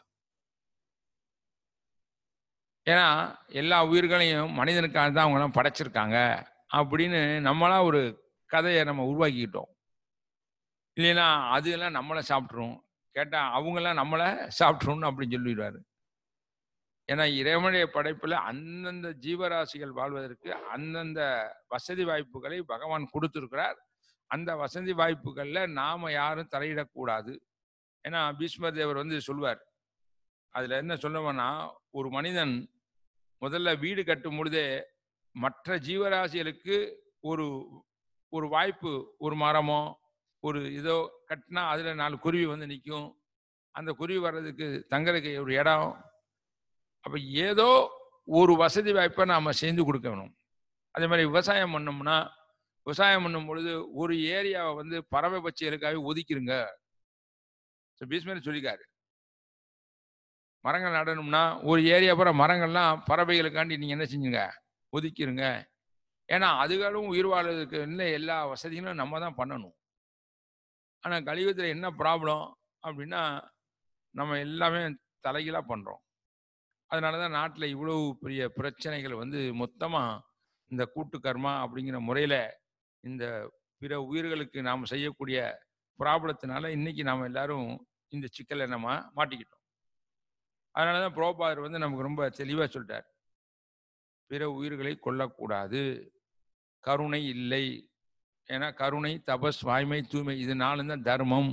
ஏன்னா எல்லா உயிர்களையும் மனிதனுக்காக தான் அவங்கெல்லாம் படைச்சிருக்காங்க அப்படின்னு நம்மளா ஒரு கதையை நம்ம உருவாக்கிக்கிட்டோம் இல்லைன்னா அது எல்லாம் நம்மளை சாப்பிட்ரும் கேட்டா அவங்கெல்லாம் நம்மளை சாப்பிட்ருன்னு அப்படின்னு சொல்லிடுவாரு ஏன்னா இறைவனுடைய படைப்புல அந்தந்த ஜீவராசிகள் வாழ்வதற்கு அந்தந்த வசதி வாய்ப்புகளை பகவான் கொடுத்திருக்கிறார் அந்த வசதி வாய்ப்புகள்ல நாம யாரும் தலையிடக்கூடாது ஏன்னா பீஷ்மர் தேவர் வந்து சொல்வார் அதுல என்ன சொல்லுவேன்னா ஒரு மனிதன் முதல்ல வீடு கட்டும் பொழுதே மற்ற ஜீவராசிகளுக்கு ஒரு ஒரு வாய்ப்பு ஒரு மரமோ ஒரு இதோ கட்டினா அதுல நாலு குருவி வந்து நிற்கும் அந்த குருவி வர்றதுக்கு தங்கறதுக்கு ஒரு இடம் அப்ப ஏதோ ஒரு வசதி வாய்ப்பை நாம செஞ்சு கொடுக்கணும் அதே மாதிரி விவசாயம் பண்ணோம்னா விவசாயம் பண்ணும் பொழுது ஒரு ஏரியாவை வந்து பறவை பட்சிகளுக்காக ஒதுக்கிருங்க So, பீஷ்மர் சொல்லிக்காரு மரங்கள் நடணும்னா ஒரு ஏரியா பூரா மரங்கள்லாம் பறவைகளுக்காண்டி நீங்க என்ன செஞ்சுங்க ஒதுக்கிருங்க ஏன்னா அதுகளும் உயிர் வாழ்வதற்கு என்ன எல்லா வசதிகளும் நம்ம தான் பண்ணணும் ஆனா கலியுகத்தில் என்ன ப்ராப்ளம் அப்படின்னா நம்ம எல்லாமே தலைகீழாக பண்றோம் அதனால தான் நாட்டில் இவ்வளவு பெரிய பிரச்சனைகள் வந்து மொத்தமாக இந்த கூட்டு கர்மா அப்படிங்கிற முறையில் இந்த பிற உயிர்களுக்கு நாம் செய்யக்கூடிய ப்ராப்ளத்தினால இன்னைக்கு நாம எல்லாரும் இந்த சிக்கலை நம்ம மாட்டிக்கிட்டோம் அதனால தான் புரோபாதர் வந்து நமக்கு ரொம்ப தெளிவாக சொல்லிட்டார் பிற உயிர்களை கொல்லக்கூடாது கருணை இல்லை ஏன்னா கருணை தபஸ் வாய்மை தூய்மை இது நாலு தான் தர்மம்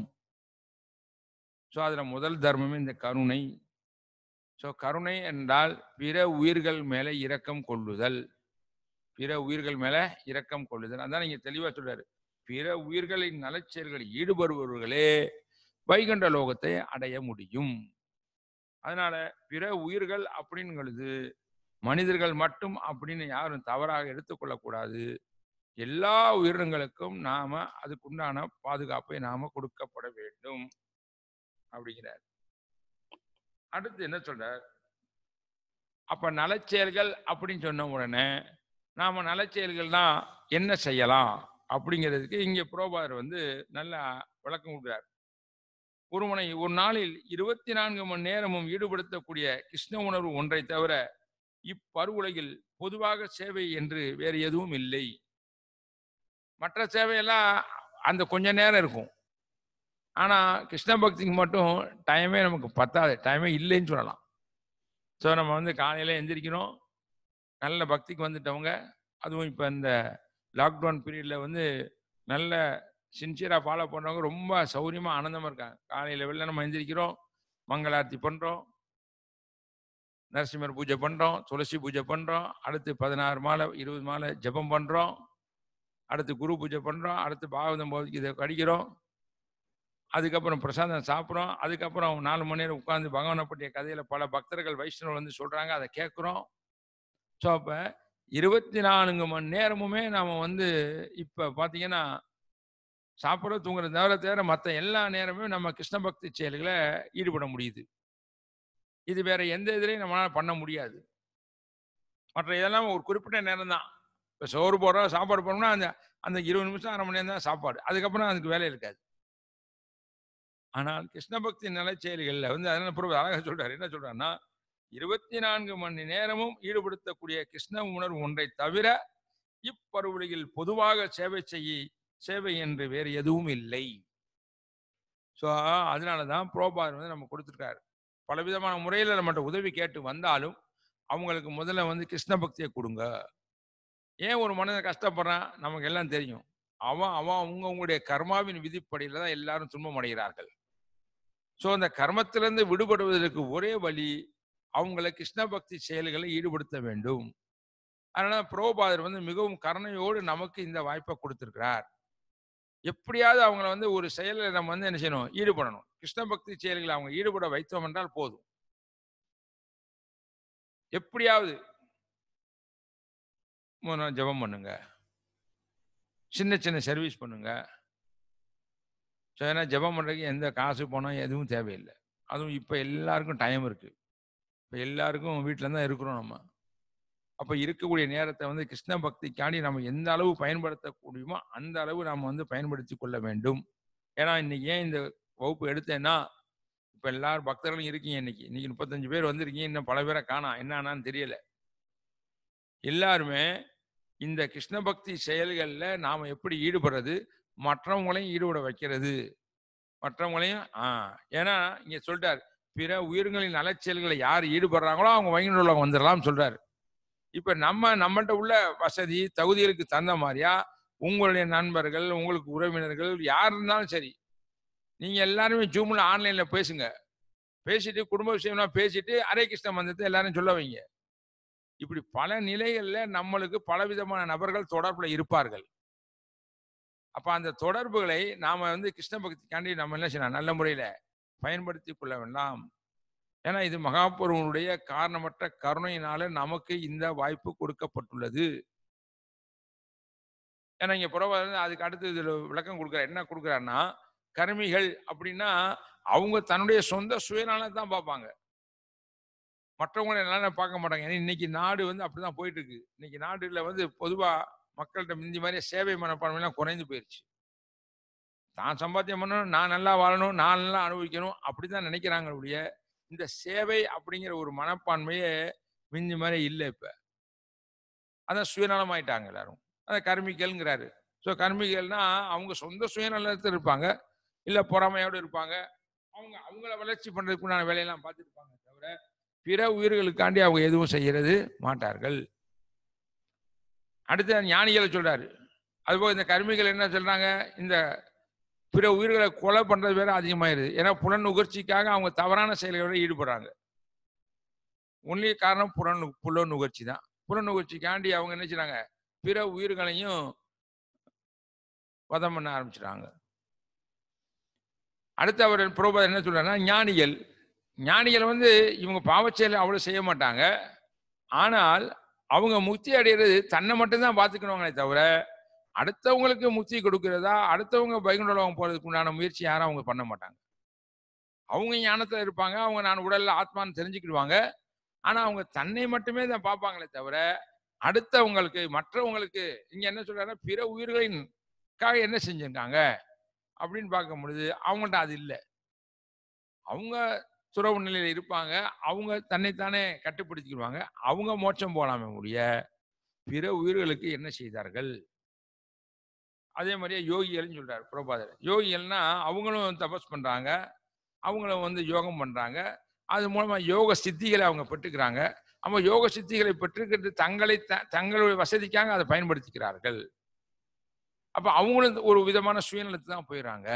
ஸோ அதில் முதல் தர்மமே இந்த கருணை ஸோ கருணை என்றால் பிற உயிர்கள் மேலே இரக்கம் கொள்ளுதல் பிற உயிர்கள் மேலே இரக்கம் கொள்ளுதல் அதான் நீங்க தெளிவாக சொல்றாரு பிற உயிர்களின் நலச்செயல்களில் ஈடுபடுபவர்களே வைகுண்ட லோகத்தை அடைய முடியும் அதனால பிற உயிர்கள் அப்படிங்கிறது மனிதர்கள் மட்டும் அப்படின்னு யாரும் தவறாக எடுத்துக்கொள்ளக்கூடாது எல்லா உயிரினங்களுக்கும் நாம அதுக்குண்டான பாதுகாப்பை நாம கொடுக்கப்பட வேண்டும் அப்படிங்கிறார் அடுத்து என்ன சொல்றார் அப்ப நலச்செயல்கள் அப்படின்னு சொன்ன உடனே நாம நலச்செயல்கள்னா என்ன செய்யலாம் அப்படிங்கிறதுக்கு இங்க புரோபாதர் வந்து நல்லா விளக்கம் கொடுக்குறார் ஒருவனை ஒரு நாளில் இருபத்தி நான்கு மணி நேரமும் ஈடுபடுத்தக்கூடிய கிருஷ்ண உணர்வு ஒன்றை தவிர இப்பருவுலகில் பொதுவாக சேவை என்று வேறு எதுவும் இல்லை மற்ற சேவையெல்லாம் அந்த கொஞ்ச நேரம் இருக்கும் ஆனா கிருஷ்ண பக்திக்கு மட்டும் டைமே நமக்கு பத்தாது டைமே இல்லைன்னு சொல்லலாம் ஸோ நம்ம வந்து காலையில எந்திரிக்கிறோம் நல்ல பக்திக்கு வந்துட்டவங்க அதுவும் இப்போ இந்த லாக்டவுன் பீரியடில் வந்து நல்ல சின்சியராக ஃபாலோ பண்ணுறவங்க ரொம்ப சௌரியமாக ஆனந்தமாக இருக்காங்க காலையில் வெளில நம்ம எந்திரிக்கிறோம் மங்களார்த்தி பண்ணுறோம் நரசிம்மர் பூஜை பண்ணுறோம் துளசி பூஜை பண்ணுறோம் அடுத்து பதினாறு மாலை இருபது மாலை ஜெபம் பண்ணுறோம் அடுத்து குரு பூஜை பண்ணுறோம் அடுத்து பாகவதம் போதைக்கு இதை கடிக்கிறோம் அதுக்கப்புறம் பிரசாதம் சாப்பிட்றோம் அதுக்கப்புறம் நாலு மணி நேரம் உட்காந்து பகவானை பற்றிய கதையில் பல பக்தர்கள் வைஷ்ணவர் வந்து சொல்கிறாங்க அதை கேட்குறோம் ஸோ அப்போ இருபத்தி நான்கு மணி நேரமுமே நாம் வந்து இப்போ பார்த்தீங்கன்னா சாப்பிட்ற தூங்குறது தவிர தவிர மற்ற எல்லா நேரமுமே நம்ம கிருஷ்ண பக்தி செயல்களை ஈடுபட முடியுது இது வேற எந்த இதுலையும் நம்மளால பண்ண முடியாது மற்ற இதெல்லாம் ஒரு குறிப்பிட்ட நேரம் தான் இப்போ சோறு போடுறோம் சாப்பாடு போடணும்னா அந்த அந்த இருபது நிமிஷம் அரை மணி நேரம் தான் சாப்பாடு அதுக்கப்புறம் அதுக்கு வேலை இருக்காது ஆனால் கிருஷ்ண பக்தி நல செயல்களில் வந்து அதனால பிறகு அழகாக சொல்றாரு என்ன சொல்றாருன்னா இருபத்தி நான்கு மணி நேரமும் ஈடுபடுத்தக்கூடிய கிருஷ்ண உணர்வு ஒன்றை தவிர இப்பருவழியில் பொதுவாக சேவை செய்ய சேவை என்று வேறு எதுவும் இல்லை ஸோ அதனால தான் புரோபார் வந்து நம்ம கொடுத்துருக்காரு பலவிதமான முறையில் நம்மகிட்ட உதவி கேட்டு வந்தாலும் அவங்களுக்கு முதல்ல வந்து கிருஷ்ண பக்தியை கொடுங்க ஏன் ஒரு மனிதன் கஷ்டப்படுறான் நமக்கு எல்லாம் தெரியும் அவன் அவன் அவங்க அவங்களுடைய கர்மாவின் விதிப்படியில் தான் எல்லாரும் துன்பம் அடைகிறார்கள் ஸோ அந்த கர்மத்திலிருந்து விடுபடுவதற்கு ஒரே வழி அவங்கள கிருஷ்ண பக்தி செயல்களை ஈடுபடுத்த வேண்டும் அதனால புரோபாதர் வந்து மிகவும் கருணையோடு நமக்கு இந்த வாய்ப்பை கொடுத்திருக்கிறார் எப்படியாவது அவங்கள வந்து ஒரு செயலில் நம்ம வந்து என்ன செய்யணும் ஈடுபடணும் கிருஷ்ண பக்தி செயல்களை அவங்க ஈடுபட வைத்தோம் என்றால் போதும் எப்படியாவது மூணு நாள் ஜெபம் பண்ணுங்க சின்ன சின்ன சர்வீஸ் பண்ணுங்க ஸோ ஏன்னா ஜெபம் பண்ணுறதுக்கு எந்த காசு பணம் எதுவும் தேவையில்லை அதுவும் இப்போ எல்லாருக்கும் டைம் இருக்குது இப்போ எல்லாருக்கும் வீட்டில் தான் இருக்கிறோம் நம்ம அப்போ இருக்கக்கூடிய நேரத்தை வந்து கிருஷ்ண பக்திக்காண்டி நம்ம எந்த அளவு பயன்படுத்த முடியுமோ அந்த அளவு நாம் வந்து பயன்படுத்தி கொள்ள வேண்டும் ஏன்னா இன்னைக்கு ஏன் இந்த வகுப்பு எடுத்தேன்னா இப்போ எல்லாரும் பக்தர்களும் இருக்கீங்க இன்னைக்கு இன்னைக்கு முப்பத்தஞ்சு பேர் வந்திருக்கீங்க இன்னும் பல பேரை காணாம் என்னன்னு தெரியல எல்லாருமே இந்த கிருஷ்ண பக்தி செயல்களில் நாம் எப்படி ஈடுபடுறது மற்றவங்களையும் ஈடுபட வைக்கிறது மற்றவங்களையும் ஆ ஏன்னா இங்கே சொல்லிட்டார் பிற உயிர்களின் நலச்செயல்களை யார் ஈடுபடுறாங்களோ அவங்க வைகுண்ட உலகம் வந்துடலாம் சொல்றாரு இப்ப நம்ம நம்மள்ட்ட உள்ள வசதி தகுதிகளுக்கு தகுந்த மாதிரியா உங்களுடைய நண்பர்கள் உங்களுக்கு உறவினர்கள் யார் இருந்தாலும் சரி நீங்க எல்லாருமே ஜூம்ல ஆன்லைன்ல பேசுங்க பேசிட்டு குடும்ப விஷயம்லாம் பேசிட்டு ஹரே கிருஷ்ண மந்திரத்தை எல்லாரும் சொல்ல வைங்க இப்படி பல நிலைகள்ல நம்மளுக்கு பலவிதமான நபர்கள் தொடர்புல இருப்பார்கள் அப்ப அந்த தொடர்புகளை நாம வந்து கிருஷ்ண பக்திக்காண்டி நம்ம என்ன செய்யலாம் நல்ல முறையில பயன்படுத்தி கொள்ள வேண்டாம் ஏன்னா இது மகாபுருவனுடைய காரணமற்ற கருணையினால நமக்கு இந்த வாய்ப்பு கொடுக்கப்பட்டுள்ளது ஏன்னா இங்க புறவ அதுக்கு அடுத்து இதுல விளக்கம் கொடுக்குற என்ன கொடுக்குறாருன்னா கருமிகள் அப்படின்னா அவங்க தன்னுடைய சொந்த சுயநலம் தான் பார்ப்பாங்க மற்றவங்களை நல்லா பார்க்க மாட்டாங்க ஏன்னா இன்னைக்கு நாடு வந்து அப்படிதான் போயிட்டு இருக்கு இன்னைக்கு நாடுல வந்து பொதுவா மக்கள்கிட்ட முந்தி மாதிரியே சேவை மனப்பான்மையெல்லாம் குறைந்து போயிடுச்சு தான் சம்பாத்தியம் பண்ணணும் நான் நல்லா வாழணும் நான் நல்லா அனுபவிக்கணும் அப்படிதான் நினைக்கிறாங்க ஒழிய இந்த சேவை அப்படிங்கிற ஒரு மனப்பான்மையே மிஞ்சி மாதிரி இல்லை இப்ப அதான் சுயநலமாயிட்டாங்க எல்லாரும் அதான் கர்மிகள்ங்கிறாரு ஸோ கர்மிகள்னா அவங்க சொந்த சுயநலத்தில் இருப்பாங்க இல்ல பொறாமையோடு இருப்பாங்க அவங்க அவங்கள வளர்ச்சி பண்றதுக்குண்டான வேலையெல்லாம் பார்த்துருப்பாங்க தவிர பிற உயிர்களுக்காண்டி அவங்க எதுவும் செய்யறது மாட்டார்கள் அடுத்து ஞானிகளை சொல்றாரு அதுபோல் இந்த கருமிகள் என்ன சொல்றாங்க இந்த பிற உயிர்களை கொலை பண்றது வேற அதிகமாயிருது ஏன்னா புலன் நுகர்ச்சிக்காக அவங்க தவறான செயல்களில் ஈடுபடுறாங்க ஒன்லி காரணம் புலன் நு- புலன் நுகர்ச்சி தான் புலன் நுகர்ச்சிக்காண்டி அவங்க என்ன செய்றாங்க பிற உயிர்களையும் வதம் பண்ண ஆரம்பிச்சிட்டாங்க அடுத்து அவர் புரோபதர் என்ன சொல்றாருன்னா ஞானிகள் ஞானிகள் வந்து இவங்க பாவச்செயல் அவ்வளவு செய்ய மாட்டாங்க ஆனால் அவங்க முக்தி அடைகிறது தன்னை மட்டும்தான் பார்த்துக்கணுங்களே தவிர அடுத்தவங்களுக்கு முக்தி கொடுக்கிறதா அடுத்தவங்க வைகுண்டலோகம் போறதுக்கு உண்டான முயற்சி யாரும் அவங்க பண்ண மாட்டாங்க அவங்க ஞானத்துல இருப்பாங்க அவங்க நான் உடல்ல ஆத்மான்னு தெரிஞ்சுக்கிடுவாங்க ஆனா அவங்க தன்னை மட்டுமே தான் பார்ப்பாங்களே தவிர அடுத்தவங்களுக்கு மற்றவங்களுக்கு இங்க என்ன சொல்றாங்கன்னா பிற உயிர்களின்காக என்ன செஞ்சிருக்காங்க அப்படின்னு பார்க்க முடியுது அவங்கள்ட்ட அது இல்லை அவங்க துறவு நிலையில இருப்பாங்க அவங்க தன்னைத்தானே கட்டுப்படுத்திக்கிடுவாங்க அவங்க மோட்சம் போலாமே முடிய பிற உயிர்களுக்கு என்ன செய்தார்கள் அதே மாதிரியே யோகிகள்னு சொல்றாரு பிரபாதர் யோகிகள்னா அவங்களும் தபஸ் பண்றாங்க அவங்களும் வந்து யோகம் பண்றாங்க அது மூலமா யோக சித்திகளை அவங்க பெற்றுக்கிறாங்க அவங்க யோக சித்திகளை பெற்றுக்கிட்டு தங்களை த- தங்களுடைய வசதிக்காக அதை பயன்படுத்திக்கிறார்கள் அப்ப அவங்களும் ஒரு விதமான சுயநலத்து தான் போயிடுறாங்க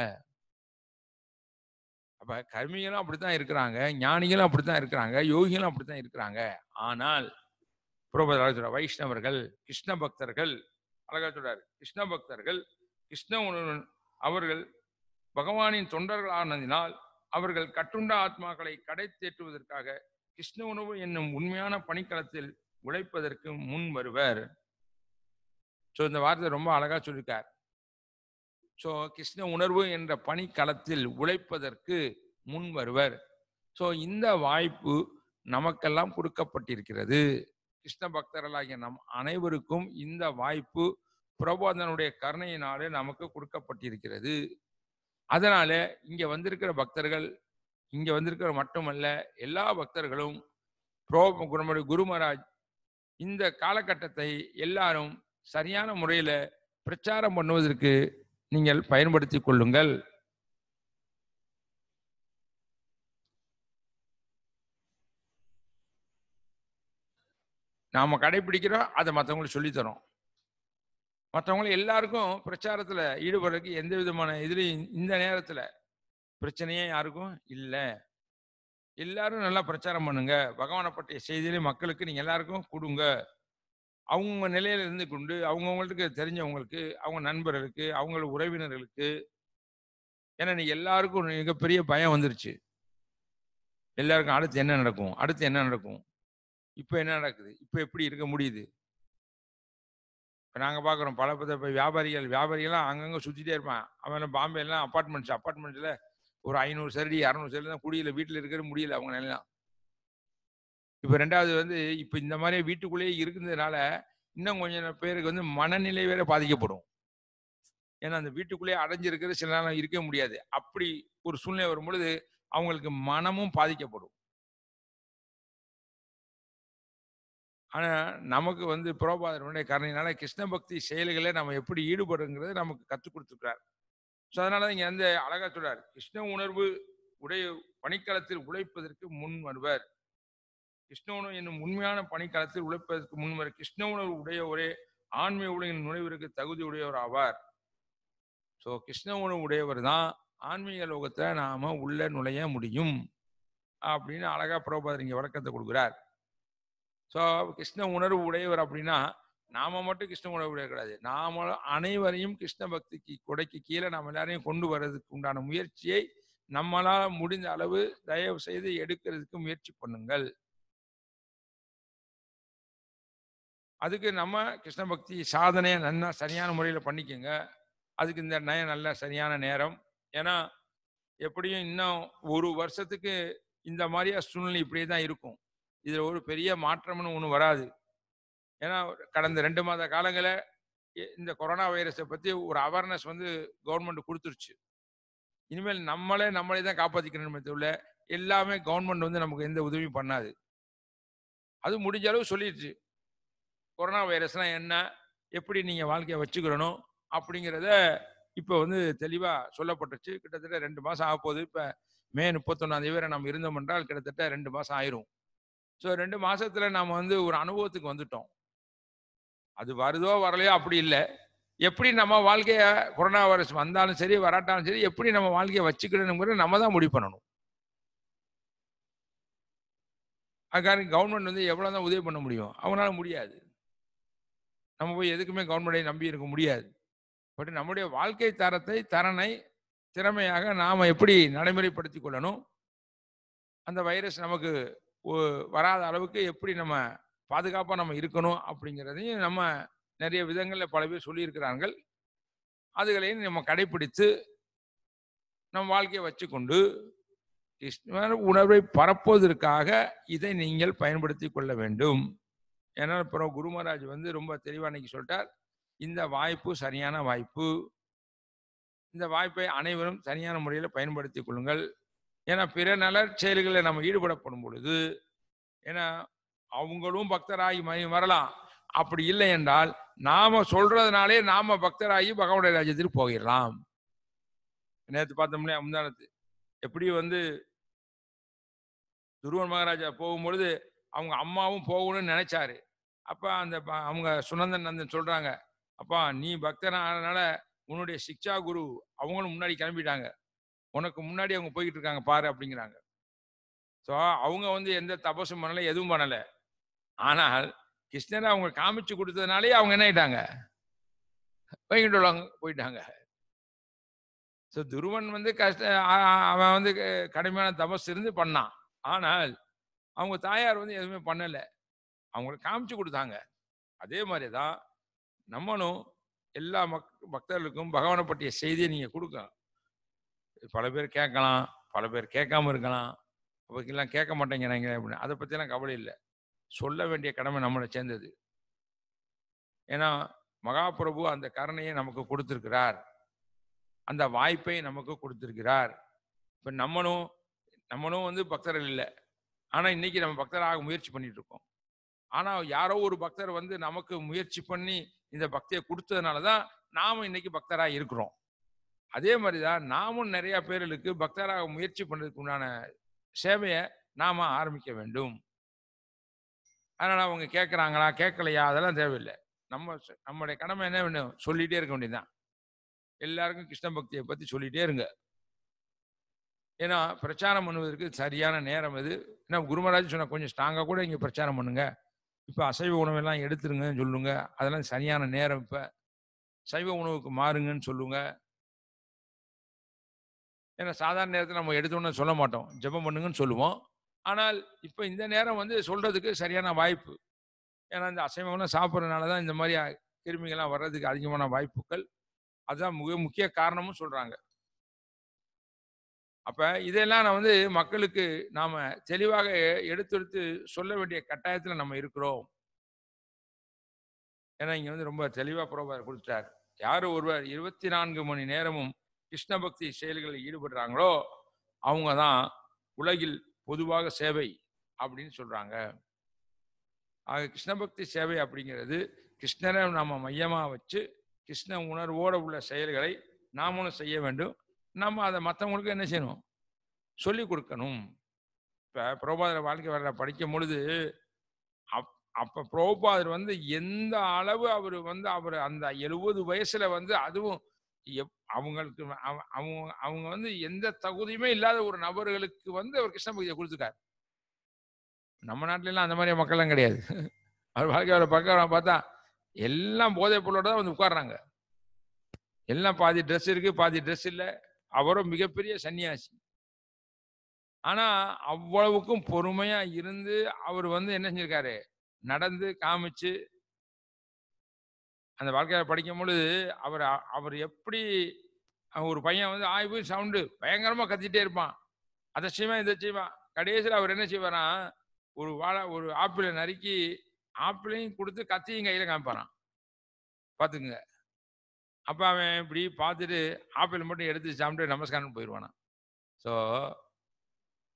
அப்ப கர்மிகளும் அப்படித்தான் இருக்கிறாங்க ஞானிகளும் அப்படித்தான் இருக்கிறாங்க யோகிகளும் அப்படித்தான் இருக்கிறாங்க ஆனால் புரோபதர் சொல்ற வைஷ்ணவர்கள் கிருஷ்ண பக்தர்கள் அழகா சொல்றாரு கிருஷ்ண பக்தர்கள் கிருஷ்ண உணர்வு- அவர்கள் பகவானின் தொண்டர்கள் ஆனதினால் அவர்கள் கட்டுண்ட ஆத்மாக்களை கடை தேற்றுவதற்காக கிருஷ்ண உணவு என்னும் உண்மையான பணிக்களத்தில் உழைப்பதற்கு முன் வருவர் ஸோ இந்த வார்த்தை ரொம்ப அழகா சொல்லியிருக்கார் ஸோ கிருஷ்ண உணர்வு என்ற பணிக்களத்தில் உழைப்பதற்கு முன் வருவர் ஸோ இந்த வாய்ப்பு நமக்கெல்லாம் கொடுக்கப்பட்டிருக்கிறது கிருஷ்ண பக்தர்களாகிய நம் அனைவருக்கும் இந்த வாய்ப்பு பிரபோதனுடைய கருணையினாலே நமக்கு கொடுக்கப்பட்டிருக்கிறது அதனால இங்க வந்திருக்கிற பக்தர்கள் இங்க வந்திருக்கிற மட்டுமல்ல எல்லா பக்தர்களும் ப்ரோ குரும- குரு மகாராஜ் இந்த காலகட்டத்தை எல்லாரும் சரியான முறையில பிரச்சாரம் பண்ணுவதற்கு நீங்கள் பயன்படுத்தி கொள்ளுங்கள் நாம கடைபிடிக்கிறோம் அதை மற்றவங்களுக்கு சொல்லித்தரோம் மற்றவங்களும் எல்லாருக்கும் பிரச்சாரத்துல ஈடுபடுறதுக்கு எந்த விதமான இதுலையும் இந்த நேரத்துல பிரச்சனையே யாருக்கும் இல்லை எல்லாரும் நல்லா பிரச்சாரம் பண்ணுங்க பகவானை பற்றிய செய்தியிலே மக்களுக்கு நீங்க எல்லாருக்கும் கொடுங்க அவங்க நிலையில இருந்து கொண்டு அவங்கவுங்களுக்கு தெரிஞ்சவங்களுக்கு அவங்க நண்பர்களுக்கு அவங்க உறவினர்களுக்கு ஏன்னா நீ எல்லாருக்கும் மிகப்பெரிய பயம் வந்துருச்சு எல்லாருக்கும் அடுத்து என்ன நடக்கும் அடுத்து என்ன நடக்கும் இப்போ என்ன நடக்குது இப்போ எப்படி இருக்க முடியுது இப்போ நாங்கள் பார்க்குறோம் பல பல இப்ப வியாபாரிகள் வியாபாரிகள்லாம் அங்கங்கே சுற்றிட்டே இருப்பான் அவன் பாம்பே எல்லாம் அப்பார்ட்மெண்ட்ஸ் அப்பார்ட்மெண்ட்ஸில் ஒரு ஐநூறு சரடி இரநூறு சரடி தான் குடியில வீட்டில் இருக்கிற முடியல அவங்க நிலையெல்லாம் இப்போ ரெண்டாவது வந்து இப்போ இந்த மாதிரி வீட்டுக்குள்ளேயே இருக்கிறதுனால இன்னும் கொஞ்சம் பேருக்கு வந்து மனநிலை வேற பாதிக்கப்படும் ஏன்னா அந்த வீட்டுக்குள்ளேயே அடைஞ்சிருக்கிறது சில நேரம் இருக்க முடியாது அப்படி ஒரு சூழ்நிலை வரும் பொழுது அவங்களுக்கு மனமும் பாதிக்கப்படும் ஆனா நமக்கு வந்து புரோபாதனுடைய கருணையினால கிருஷ்ண பக்தி செயல்களை நம்ம எப்படி ஈடுபடுங்கிறது நமக்கு கற்றுக் கொடுத்துருக்கிறார் ஸோ அதனால இங்க வந்து அழகா சொல்றார் கிருஷ்ண உணர்வு உடைய பணிக்களத்தில் உழைப்பதற்கு முன் வருவர் கிருஷ்ண உணர்வு என்னும் உண்மையான பணிக்களத்தில் உழைப்பதற்கு முன்வர் கிருஷ்ண உணர்வு உடைய ஒரே ஆன்மீக உலகின் நுழைவிற்கு தகுதி உடையவர் ஆவார் ஸோ கிருஷ்ண உணர்வு உடையவர் தான் ஆன்மீக லோகத்தை நாம உள்ள நுழைய முடியும் அப்படின்னு அழகா புரோபாதர் இங்க விளக்கத்தை கொடுக்குறார் ஸோ கிருஷ்ண உணர்வு உடையவர் அப்படின்னா நாம மட்டும் கிருஷ்ண உணர்வு உடைய கிடையாது நாம அனைவரையும் கிருஷ்ண பக்திக்கு கொடைக்கு கீழே நாம் எல்லாரையும் கொண்டு வர்றதுக்கு உண்டான முயற்சியை நம்மளால முடிந்த அளவு தயவு செய்து எடுக்கிறதுக்கு முயற்சி பண்ணுங்கள் அதுக்கு நம்ம கிருஷ்ண பக்தி சாதனையை நல்லா சரியான முறையில் பண்ணிக்கோங்க அதுக்கு இந்த நயம் நல்ல சரியான நேரம் ஏன்னா எப்படியும் இன்னும் ஒரு வருஷத்துக்கு இந்த மாதிரியா சூழ்நிலை இப்படியே தான் இருக்கும் இதில் ஒரு பெரிய மாற்றம்னு ஒன்றும் வராது ஏன்னா கடந்த ரெண்டு மாத காலங்களில் இந்த கொரோனா வைரஸை பற்றி ஒரு அவேர்னஸ் வந்து கவர்மெண்ட் கொடுத்துருச்சு இனிமேல் நம்மளே நம்மளே தான் காப்பாற்றிக்கணுமே தவிர எல்லாமே கவர்மெண்ட் வந்து நமக்கு எந்த உதவியும் பண்ணாது அது முடிஞ்ச அளவு சொல்லிடுச்சு கொரோனா வைரஸ்லாம் என்ன எப்படி நீங்கள் வாழ்க்கையை வச்சுக்கிறணும் அப்படிங்கிறத இப்போ வந்து தெளிவா சொல்லப்பட்டுச்சு கிட்டத்தட்ட ரெண்டு மாசம் ஆக போகுது இப்போ மே முப்பத்தொன்னாம் தேதி வரை நம்ம இருந்தோம் என்றால் கிட்டத்தட்ட ரெண்டு மாசம் ஆயிரும் ஸோ ரெண்டு மாசத்துல நாம வந்து ஒரு அனுபவத்துக்கு வந்துட்டோம் அது வருதோ வரலையோ அப்படி இல்லை எப்படி நம்ம வாழ்க்கைய கொரோனா வைரஸ் வந்தாலும் சரி வராட்டாலும் சரி எப்படி நம்ம வாழ்க்கையை வச்சுக்கணுங்கிறத நம்ம தான் முடிவு பண்ணணும் அதுக்காக கவர்மெண்ட் வந்து எவ்வளோ தான் உதவி பண்ண முடியும் அவங்களால முடியாது நம்ம போய் எதுக்குமே கவர்மெண்டை நம்பி இருக்க முடியாது பட் நம்முடைய வாழ்க்கை தரத்தை தரனை திறமையாக நாம் எப்படி நடைமுறைப்படுத்தி கொள்ளணும் அந்த வைரஸ் நமக்கு ஒ- வராத அளவுக்கு எப்படி நம்ம பாதுகாப்பாக நம்ம இருக்கணும் அப்படிங்கிறதையும் நம்ம நிறைய விதங்களில் பல பேர் சொல்லியிருக்கிறார்கள் அதுகளையும் நம்ம கடைபிடித்து நம் வாழ்க்கையை வச்சுக்கொண்டு கிருஷ்ண உணர்வை பரப்புவதற்காக இதை நீங்கள் பயன்படுத்தி கொள்ள வேண்டும் ஏன்னா அப்புறம் குரு மகாராஜ் வந்து ரொம்ப தெளிவா அன்னைக்கு சொல்லிட்டார் இந்த வாய்ப்பு சரியான வாய்ப்பு இந்த வாய்ப்பை அனைவரும் சரியான முறையில் பயன்படுத்தி கொள்ளுங்கள் ஏன்னா பிற நல செயல்களில் நம்ம ஈடுபடப்படும் பொழுது ஏன்னா அவங்களும் பக்தராகி ம- வரலாம் அப்படி இல்லை என்றால் நாம சொல்றதுனாலே நாம பக்தராகி பகவானுடைய ராஜ்யத்திற்கு போயிடலாம் நேற்று பார்த்தோம்னா முந்தானத்து எப்படி வந்து துருவன் மகாராஜா போகும்பொழுது அவங்க அம்மாவும் போகணும்னு நினைச்சாரு அப்ப அந்த ப- அவங்க சுனந்தன் நந்தன் சொல்றாங்க அப்பா நீ பக்தனானதுனால உன்னுடைய சிக்ஷா குரு அவங்களும் முன்னாடி கிளம்பிட்டாங்க உனக்கு முன்னாடி அவங்க போய்கிட்டு இருக்காங்க பாரு அப்படிங்கிறாங்க ஸோ அவங்க வந்து எந்த தபசும் பண்ணல எதுவும் பண்ணல ஆனால் கிருஷ்ணரை அவங்க காமிச்சு கொடுத்ததுனாலே அவங்க என்ன ஆயிட்டாங்க வைகுண்டோம் போயிட்டாங்க ஸோ துருவன் வந்து கஷ்ட அ- அ- அவன் வந்து க- கடுமையான தபஸ் இருந்து பண்ணான் ஆனால் அவங்க தாயார் வந்து எதுவுமே பண்ணல அவங்களுக்கு காமிச்சு கொடுத்தாங்க அதே மாதிரி தான் நம்மளும் எல்லா மக் பக்தர்களுக்கும் பகவானை பற்றிய செய்தியை நீங்க கொடுக்கலாம் பல பேர் கேட்கலாம் பல பேர் கேட்காம இருக்கலாம் அவங்கெல்லாம் கேட்க மாட்டேங்கிறாங்க அப்படின்னு அதை பற்றிலாம் கவலை இல்லை சொல்ல வேண்டிய கடமை நம்மளை சேர்ந்தது ஏன்னா மகாபிரபு அந்த கருணையை நமக்கு கொடுத்திருக்கிறார் அந்த வாய்ப்பை நமக்கு கொடுத்திருக்கிறார் இப்போ நம்மளும் நம்மளும் வந்து பக்தர்கள் இல்லை ஆனால் இன்னைக்கு நம்ம பக்தராக முயற்சி பண்ணிட்டு இருக்கோம் ஆனால் யாரோ ஒரு பக்தர் வந்து நமக்கு முயற்சி பண்ணி இந்த பக்தியை கொடுத்ததுனால தான் நாம இன்னைக்கு பக்தராக இருக்கிறோம் அதே மாதிரி தான் நாமும் நிறைய பேர்களுக்கு பக்தராக முயற்சி பண்ணுறதுக்கு உண்டான சேவையை நாம ஆரம்பிக்க வேண்டும் அதனால அவங்க கேட்குறாங்களா கேட்கலையா அதெல்லாம் தேவையில்லை நம்ம சொ- நம்முடைய கடமை என்ன வேணும் சொல்லிட்டே இருக்க வேண்டியதுதான் எல்லாருக்கும் கிருஷ்ண பக்தியை பத்தி சொல்லிட்டே இருங்க ஏன்னா பிரச்சாரம் பண்ணுவதற்கு சரியான நேரம் இது ஏன்னா குருமராஜ் சொன்ன கொஞ்சம் ஸ்ட்ராங்காக கூட இங்கே பிரச்சாரம் பண்ணுங்க இப்போ அசைவ உணவெல்லாம் எடுத்துருங்கன்னு சொல்லுங்க அதெல்லாம் சரியான நேரம் இப்போ சைவ உணவுக்கு மாறுங்கன்னு சொல்லுங்க ஏன்னா சாதாரண நேரத்தில் நம்ம எடுத்தோன்னு சொல்ல மாட்டோம் ஜெபம் பண்ணுங்கன்னு சொல்லுவோம் ஆனால் இப்போ இந்த நேரம் வந்து சொல்றதுக்கு சரியான வாய்ப்பு ஏன்னா இந்த அசைவம்லாம் சாப்பிட்றதுனால தான் இந்த மாதிரி அ- கிருமிகள்லாம் வர்றதுக்கு அதிகமான வாய்ப்புகள் அதுதான் மிக முக்கிய காரணமும் சொல்றாங்க அப்ப இதெல்லாம் நான் வந்து மக்களுக்கு நாம தெளிவாக எடுத்தெடுத்து சொல்ல வேண்டிய கட்டாயத்துல நம்ம இருக்கிறோம் ஏன்னா இங்க வந்து ரொம்ப தெளிவா புரோபார் கொடுத்தார் யார் ஒருவர் இருபத்தி நான்கு மணி நேரமும் கிருஷ்ண பக்தி செயல்களில் ஈடுபடுறாங்களோ அவங்க தான் உலகில் பொதுவாக சேவை அப்படின்னு சொல்றாங்க ஆக கிருஷ்ண பக்தி சேவை அப்படிங்கிறது கிருஷ்ணரை நாம மையமா வச்சு கிருஷ்ண உணர்வோட உள்ள செயல்களை நாமளும் செய்ய வேண்டும் நம்ம அதை மற்றவங்களுக்கு என்ன செய்யணும் சொல்லி கொடுக்கணும் இப்போ பிரபாதர் வாழ்க்கை வரல படிக்கும் பொழுது அப் அப்போ பிரபுபாதர் வந்து எந்த அளவு அவர் வந்து அவர் அந்த எழுபது வயசுல வந்து அதுவும் எப் அவங்களுக்கு அவ- அவங்க அவங்க வந்து எந்த தகுதியுமே இல்லாத ஒரு நபர்களுக்கு வந்து அவர் கிருஷ்ண பக்தியை கொடுத்துருக்காரு நம்ம நாட்டுல எல்லாம் அந்த மாதிரி மக்கள்லாம் கிடையாது அவர் வாழ்க்கையோட பக்கம் பார்த்தா எல்லாம் போதைப் பொருளோட தான் வந்து உட்கார்றாங்க எல்லாம் பாதி ட்ரெஸ் இருக்கு பாதி ட்ரெஸ் இல்லை அவரும் மிகப்பெரிய சன்னியாசி ஆனா அவ்வளவுக்கும் பொறுமையா இருந்து அவர் வந்து என்ன செஞ்சிருக்காரு நடந்து காமிச்சு அந்த வாழ்க்கையை படிக்கும் பொழுது அவர் அ- அவர் எப்படி அவன் ஒரு பையன் வந்து ஆய்வு சவுண்டு பயங்கரமா கத்திட்டே இருப்பான் அதை செய்வான் இதை செய்வான் கடைசியில் அவர் என்ன செய்வாராம் ஒரு வாழை ஒரு ஆப்பிளை நறுக்கி ஆப்பிளையும் கொடுத்து கத்தியும் கையில காமிப்பாராம் பார்த்துக்குங்க அப்ப அவன் இப்படி பார்த்துட்டு ஆப்பிள் மட்டும் எடுத்து சாப்பிட்டு நமஸ்காரம் போயிடுவானாம் ஸோ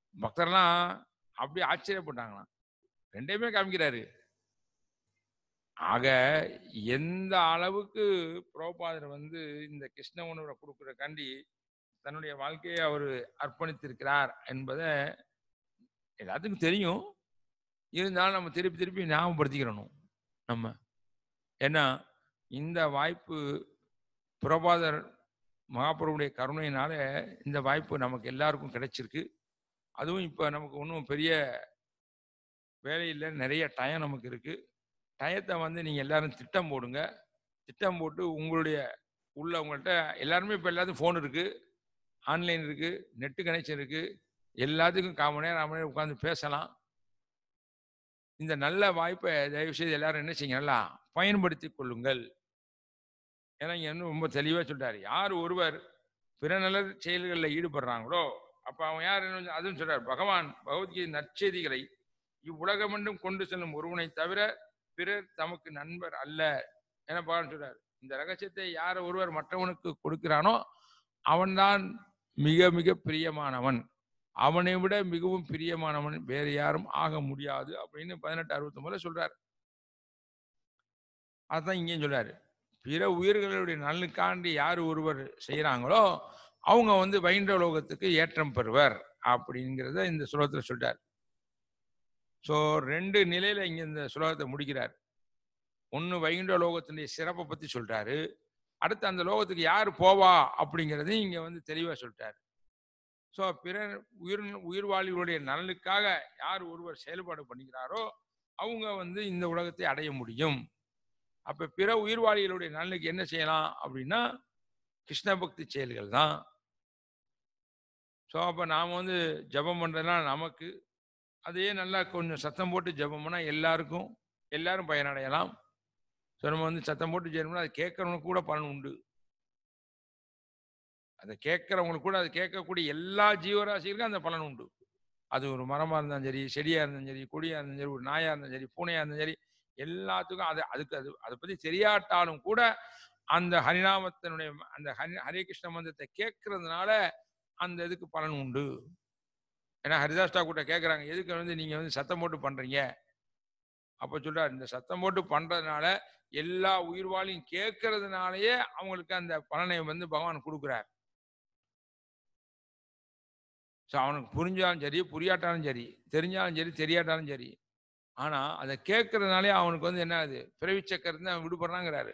பக்தர்லாம் அப்படியே ஆச்சரியப்பட்டாங்களாம் ரெண்டையுமே காமிக்கிறாரு ஆக எந்த அளவுக்கு புரோபாதர் வந்து இந்த கிருஷ்ண உணர்வை கொடுக்குறக்காண்டி தன்னுடைய வாழ்க்கையை அவர் அர்ப்பணித்திருக்கிறார் என்பதை எல்லாத்துக்கும் தெரியும் இருந்தாலும் நம்ம திருப்பி திருப்பி ஞாபகப்படுத்திக்கிறணும் நம்ம ஏன்னா இந்த வாய்ப்பு புரோபாதர் மகாபிரபுடைய கருணையினால இந்த வாய்ப்பு நமக்கு எல்லாருக்கும் கிடைச்சிருக்கு அதுவும் இப்போ நமக்கு ஒன்றும் பெரிய வேலை இல்லை நிறைய டயம் நமக்கு இருக்கு டயத்தை வந்து நீங்கள் எல்லாரும் திட்டம் போடுங்க திட்டம் போட்டு உங்களுடைய உள்ள உங்கள்கிட்ட எல்லாருமே இப்போ எல்லாத்துக்கும் ஃபோன் இருக்கு ஆன்லைன் இருக்கு நெட்டு கனெக்ஷன் இருக்கு எல்லாத்துக்கும் கால் மணி நேரம் அரை மணி நேரம் உட்காந்து பேசலாம் இந்த நல்ல வாய்ப்பை தயவு செய்து எல்லாரும் என்ன செய்யுங்க நல்லா பயன்படுத்தி கொள்ளுங்கள் ஏன்னா இங்க இன்னும் ரொம்ப தெளிவாக சொல்றாரு யார் ஒருவர் பிற நல்ல செயல்களில் ஈடுபடுறாங்களோ அப்ப அவன் யார் என்ன அதுவும் சொல்றார் பகவான் பகவத்கீதை நற்செய்திகளை இவ்வுலகமென்றும் கொண்டு செல்லும் ஒருவனை தவிர பிறர் தமக்கு நண்பர் அல்ல என பகவான் சொல்றார் இந்த ரகசியத்தை யார் ஒருவர் மற்றவனுக்கு கொடுக்கிறானோ அவன்தான் மிக மிக பிரியமானவன் அவனை விட மிகவும் பிரியமானவன் வேறு யாரும் ஆக முடியாது அப்படின்னு பதினெட்டு அறுபத்தொன்பதுல சொல்றார் அதான் இங்கேயும் சொல்றாரு பிற உயிர்களுடைய நலனுக்காண்டி யார் ஒருவர் செய்கிறாங்களோ அவங்க வந்து வைண்ட லோகத்துக்கு ஏற்றம் பெறுவர் அப்படிங்கிறத இந்த சுலோகத்தில் சொல்றார் ஸோ ரெண்டு நிலையில இங்க இந்த சுலோகத்தை முடிக்கிறார் ஒன்று வைகுண்ட லோகத்தினுடைய சிறப்பை பத்தி சொல்றாரு அடுத்து அந்த லோகத்துக்கு யார் போவா அப்படிங்கிறதையும் இங்க வந்து தெளிவா சொல்லிட்டாரு ஸோ பிற உயிர் உயிர்வாழிகளுடைய நலனுக்காக யார் ஒருவர் செயல்பாடு பண்ணுகிறாரோ அவங்க வந்து இந்த உலகத்தை அடைய முடியும் அப்ப பிற உயிர்வாழிகளுடைய நலனுக்கு என்ன செய்யலாம் அப்படின்னா கிருஷ்ண பக்தி செயல்கள் தான் ஸோ அப்போ நாம் வந்து ஜபம் பண்ணுறதுலாம் நமக்கு அதையே நல்லா கொஞ்சம் சத்தம் போட்டு ஜபம் பண்ணால் எல்லாருக்கும் எல்லாரும் பயனடையலாம் ஸோ நம்ம வந்து சத்தம் போட்டு செய்யணும்னா அது கேட்கறவனுக்கு கூட பலன் உண்டு அதை கேட்கறவங்களுக்கு கூட அது கேட்கக்கூடிய எல்லா ஜீவராசிகளுக்கும் அந்த பலன் உண்டு அது ஒரு மரமாக இருந்தாலும் சரி செடியாக இருந்தாலும் சரி கொடியாக இருந்தாலும் சரி ஒரு நாயாக இருந்தாலும் சரி பூனையாக இருந்தாலும் சரி எல்லாத்துக்கும் அது அதுக்கு அது அதை பற்றி தெரியாட்டாலும் கூட அந்த ஹரிநாமத்தினுடைய அந்த ஹரி ஹரே கிருஷ்ண மந்திரத்தை கேட்கறதுனால அந்த இதுக்கு பலன் உண்டு ஏன்னா ஹரிதாஸ் டாக்கூட்ட கேட்குறாங்க எதுக்கு வந்து நீங்கள் வந்து சத்தம் போட்டு பண்ணுறீங்க அப்போ சொல்றாரு இந்த சத்தம் போட்டு பண்ணுறதுனால எல்லா உயிர்வாழையும் கேட்கறதுனாலயே அவங்களுக்கு அந்த பலனை வந்து பகவான் கொடுக்குறார் ஸோ அவனுக்கு புரிஞ்சாலும் சரி புரியாட்டாலும் சரி தெரிஞ்சாலும் சரி தெரியாட்டாலும் சரி ஆனால் அதை கேட்கறதுனாலே அவனுக்கு வந்து என்ன ஆகுது பிறவி சக்கரத்தை அவன் விடுபடுறாங்கிறாரு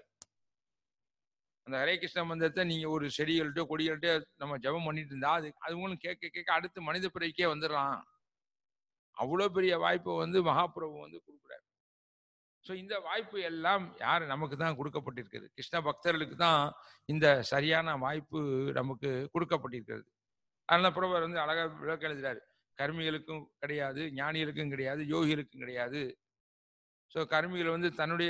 அந்த ஹரே கிருஷ்ண மந்திரத்தை நீங்க ஒரு செடிகள்கிட்ட கொடிகள்கிட்ட நம்ம ஜெபம் பண்ணிட்டு இருந்தா அது அதுங்களும் கேட்க கேட்க அடுத்து மனித பிறவிக்கே வந்துடலாம் அவ்வளோ பெரிய வாய்ப்பை வந்து மகாபிரபு வந்து கொடுக்குறாரு ஸோ இந்த வாய்ப்பு எல்லாம் யார் நமக்கு தான் கொடுக்கப்பட்டிருக்குது கிருஷ்ண பக்தர்களுக்கு தான் இந்த சரியான வாய்ப்பு நமக்கு கொடுக்கப்பட்டிருக்கிறது அதனால பிரபர் வந்து அழகா விளக்க எழுதுறாரு கர்மிகளுக்கும் கிடையாது ஞானிகளுக்கும் கிடையாது யோகிகளுக்கும் கிடையாது ஸோ கர்மிகள் வந்து தன்னுடைய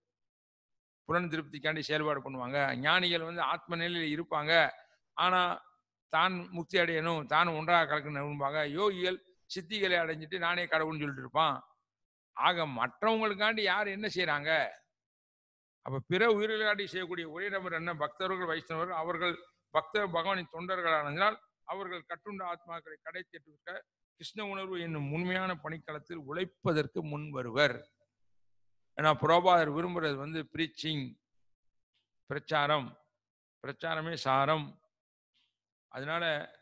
புலன் திருப்திக்காண்டி செயல்பாடு பண்ணுவாங்க ஞானிகள் வந்து ஆத்ம நிலையில் இருப்பாங்க ஆனா தான் முக்தி அடையணும் தான் ஒன்றாக கலக்கணும்பாங்க யோகிகள் சித்திகளை அடைஞ்சிட்டு நானே கடவுள்னு சொல்லிட்டு இருப்பான் ஆக மற்றவங்களுக்காண்டி யார் என்ன செய்றாங்க அப்ப பிற உயிர்களுக்காண்டி செய்யக்கூடிய ஒரே நபர் என்ன பக்தர்கள் வைஷ்ணவர்கள் அவர்கள் பக்தர் பகவானின் தொண்டர்களானதினால் அவர்கள் கட்டுண்ட ஆத்மாக்களை கடை தேற்றுவிக்க கிருஷ்ண உணர்வு என்னும் உண்மையான பணிக்களத்தில் உழைப்பதற்கு முன் வருவர் ஏன்னா புரோபாதர் விரும்புறது வந்து ப்ரீச்சிங் பிரச்சாரம் பிரச்சாரமே சாரம் அதனால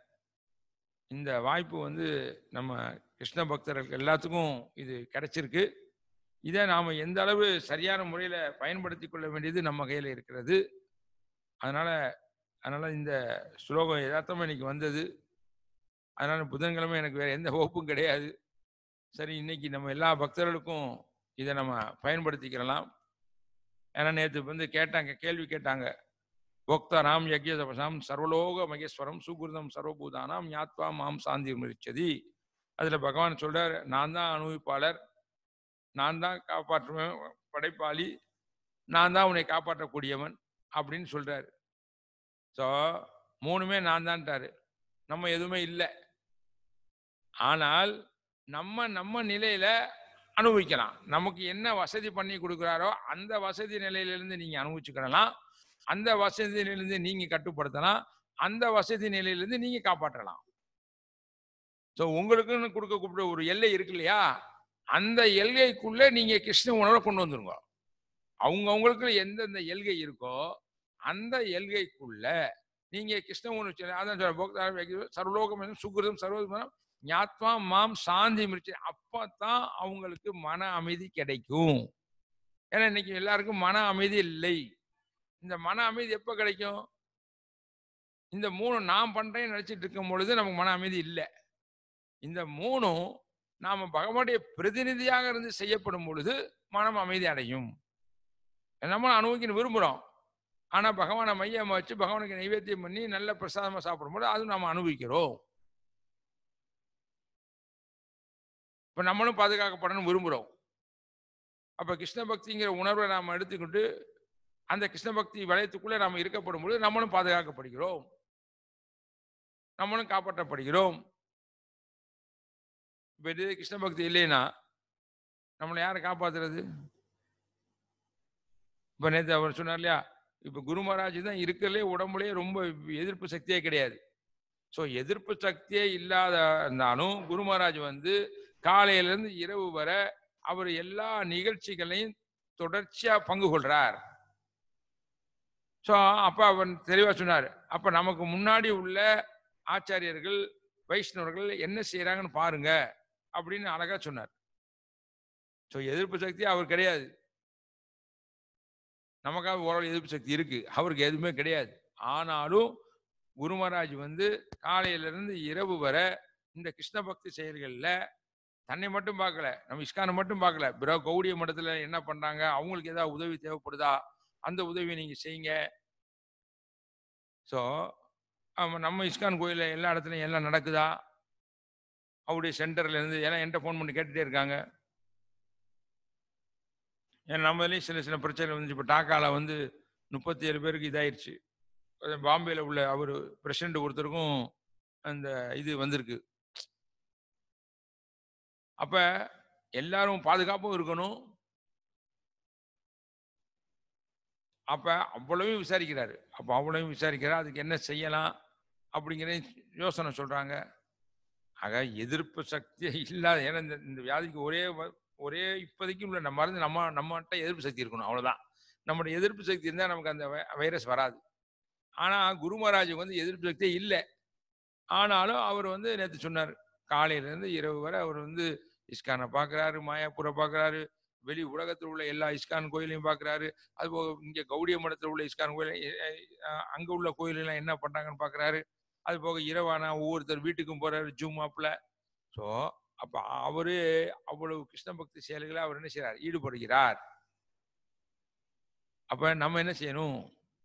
இந்த வாய்ப்பு வந்து நம்ம கிருஷ்ண பக்தர்களுக்கு எல்லாத்துக்கும் இது கிடைச்சிருக்கு இதை நாம் எந்த அளவு சரியான முறையில் பயன்படுத்தி கொள்ள வேண்டியது நம்ம கையில் இருக்கிறது அதனால அதனால இந்த ஸ்லோகம் யதார்த்தமாக இன்னைக்கு வந்தது அதனால புதன்கிழமை எனக்கு வேற எந்த வகுப்பும் கிடையாது சரி இன்னைக்கு நம்ம எல்லா பக்தர்களுக்கும் இதை நம்ம பயன்படுத்திக்கிறலாம் ஏன்னா நேற்று வந்து கேட்டாங்க கேள்வி கேட்டாங்க போக்தாராம் யக்ய தபசாம் சர்வலோக மகேஸ்வரம் சுகிருதம் சர்வபூதானாம் ஞாத்வா மாம் சாந்தி மிரிச்சதி அதில் பகவான் சொல்றார் நான் தான் அனுபவிப்பாளர் நான் தான் காப்பாற்றுவேன் படைப்பாளி நான் தான் உன்னை காப்பாற்றக்கூடியவன் அப்படின்னு சொல்றாரு ஸோ மூணுமே நான் தான்ட்டாரு நம்ம எதுவுமே இல்லை ஆனால் நம்ம நம்ம நிலையில அனுபவிக்கலாம் நமக்கு என்ன வசதி பண்ணி கொடுக்குறாரோ அந்த வசதி நிலையிலிருந்து நீங்க அனுபவிச்சுக்கிடலாம் அந்த வசதி நிலையிலிருந்து நீங்க கட்டுப்படுத்தலாம் அந்த வசதி நிலையிலிருந்து நீங்க காப்பாற்றலாம் ஸோ உங்களுக்குன்னு கொடுக்கக்கூடிய ஒரு எல்லை இருக்கு இல்லையா அந்த எல்லைக்குள்ள நீங்க கிருஷ்ண உணர்வை கொண்டு வந்துருங்க அவங்க அவங்களுக்கு எந்தெந்த எல்கை இருக்கோ அந்த எல்கைக்குள்ள நீங்க கிருஷ்ண உணர்ச்சி அதான் சொல்ற போக்தார வைக்கிறது, சர்வலோகம் சுகிருதம் சர்வதம் ஞாத்மா மாம் சாந்தி மிருச்சி அப்பதான் அவங்களுக்கு மன அமைதி கிடைக்கும் ஏன்னா இன்னைக்கு எல்லாருக்கும் மன அமைதி இல்லை இந்த மன அமைதி எப்ப கிடைக்கும் இந்த மூணு நான் பண்றேன்னு நினைச்சிட்டு இருக்கும் பொழுது நமக்கு மன அமைதி இல்லை இந்த மூணும் நாம பகவானுடைய பிரதிநிதியாக இருந்து செய்யப்படும் பொழுது மனம் அமைதி அடையும் நம்ம அனுபவிக்கணும் விரும்புகிறோம் ஆனா பகவானை மையமா வச்சு பகவானுக்கு நைவேத்தியம் பண்ணி நல்ல பிரசாதமா சாப்பிடும்போது அது நம்ம அனுபவிக்கிறோம் இப்ப நம்மளும் பாதுகாக்கப்படணும்னு விரும்புகிறோம் அப்ப கிருஷ்ண பக்திங்கிற உணர்வை நாம் எடுத்துக்கிட்டு அந்த கிருஷ்ண பக்தி வலயத்துக்குள்ளே நாம் இருக்கப்படும் பொழுது நம்மளும் பாதுகாக்கப்படுகிறோம் நம்மளும் காப்பாற்றப்படுகிறோம் இப்ப இது கிருஷ்ண பக்தி இல்லைன்னா நம்மளை யாரை காப்பாத்துறது இப்ப நேத்து அவர் சொன்னார் இல்லையா இப்ப குரு மகாராஜ் தான் இருக்கிறதுலே உடம்புலயே ரொம்ப எதிர்ப்பு சக்தியே கிடையாது ஸோ எதிர்ப்பு சக்தியே இல்லாத இருந்தாலும் குரு மகாராஜ் வந்து காலையில இருந்து இரவு வரை அவர் எல்லா நிகழ்ச்சிகளையும் தொடர்ச்சியா பங்கு கொள்றார் ஸோ அப்ப அவர் தெளிவா சொன்னார் அப்ப நமக்கு முன்னாடி உள்ள ஆச்சாரியர்கள் வைஷ்ணவர்கள் என்ன செய்யறாங்கன்னு பாருங்க அப்படின்னு அழகா சொன்னார் ஸோ எதிர்ப்பு சக்தி அவர் கிடையாது நமக்காக ஓரளவு எதிர்ப்பு சக்தி இருக்கு அவருக்கு எதுவுமே கிடையாது ஆனாலும் குரு மகாராஜ் வந்து காலையில இருந்து இரவு வரை இந்த கிருஷ்ண பக்தி செயல்கள்ல தன்னை மட்டும் பார்க்கல நம்ம இஸ்கானை மட்டும் பார்க்கல பிற கௌடிய மடத்துல என்ன பண்றாங்க அவங்களுக்கு ஏதாவது உதவி தேவைப்படுதா அந்த உதவியை நீங்க செய்யுங்க ஸோ நம்ம இஸ்கான் கோயில்ல எல்லா இடத்துலையும் எல்லாம் நடக்குதா அவருடைய சென்டர்ல இருந்து எல்லாம் என்கிட்ட ஃபோன் பண்ணி கேட்டுட்டே இருக்காங்க ஏன்னா நம்மளையும் சில சில பிரச்சனை வந்து இப்போ டாக்கால வந்து முப்பத்தி ஏழு பேருக்கு இதாயிருச்சு அது பாம்பேல உள்ள அவர் பிரசிடண்ட் ஒருத்தருக்கும் அந்த இது வந்திருக்கு அப்ப எல்லாரும் பாதுகாப்பும் இருக்கணும் அப்ப அவ்வளவையும் விசாரிக்கிறாரு அப்ப அவ்வளவையும் விசாரிக்கிறார் அதுக்கு என்ன செய்யலாம் அப்படிங்கிற யோசனை சொல்றாங்க ஆக எதிர்ப்பு சக்தி இல்லாத ஏன்னா இந்த இந்த வியாதிக்கு ஒரே வ- ஒரே இப்போதைக்கு உள்ள நம்ம மருந்து நம்ம நம்மகிட்ட எதிர்ப்பு சக்தி இருக்கணும் அவ்வளவுதான் நம்மளுடைய எதிர்ப்பு சக்தி இருந்தால் நமக்கு அந்த வை- வைரஸ் வராது ஆனா குரு மகாராஜுக்கு வந்து எதிர்ப்பு சக்தியே இல்லை ஆனாலும் அவர் வந்து நேற்று சொன்னார் காலையில இருந்து இரவு வரை அவர் வந்து இஸ்கானை பார்க்குறாரு மாயாப்பூரை பார்க்குறாரு வெளி உலகத்தில் உள்ள எல்லா இஸ்கான் கோயிலையும் பார்க்குறாரு அதுபோக இங்கே கௌடிய மடத்தில் உள்ள இஸ்கான் கோயில் அங்கே உள்ள கோயிலெல்லாம் என்ன பண்ணுறாங்கன்னு பார்க்குறாரு அது போக இரவானா ஒவ்வொருத்தர் வீட்டுக்கும் போறாரு ஜூம் ஆப்ல ஸோ அப்ப அவரு அவ்வளவு கிருஷ்ண பக்தி செயல்களை அவர் என்ன செய்றார் ஈடுபடுகிறார் அப்ப நம்ம என்ன செய்யணும்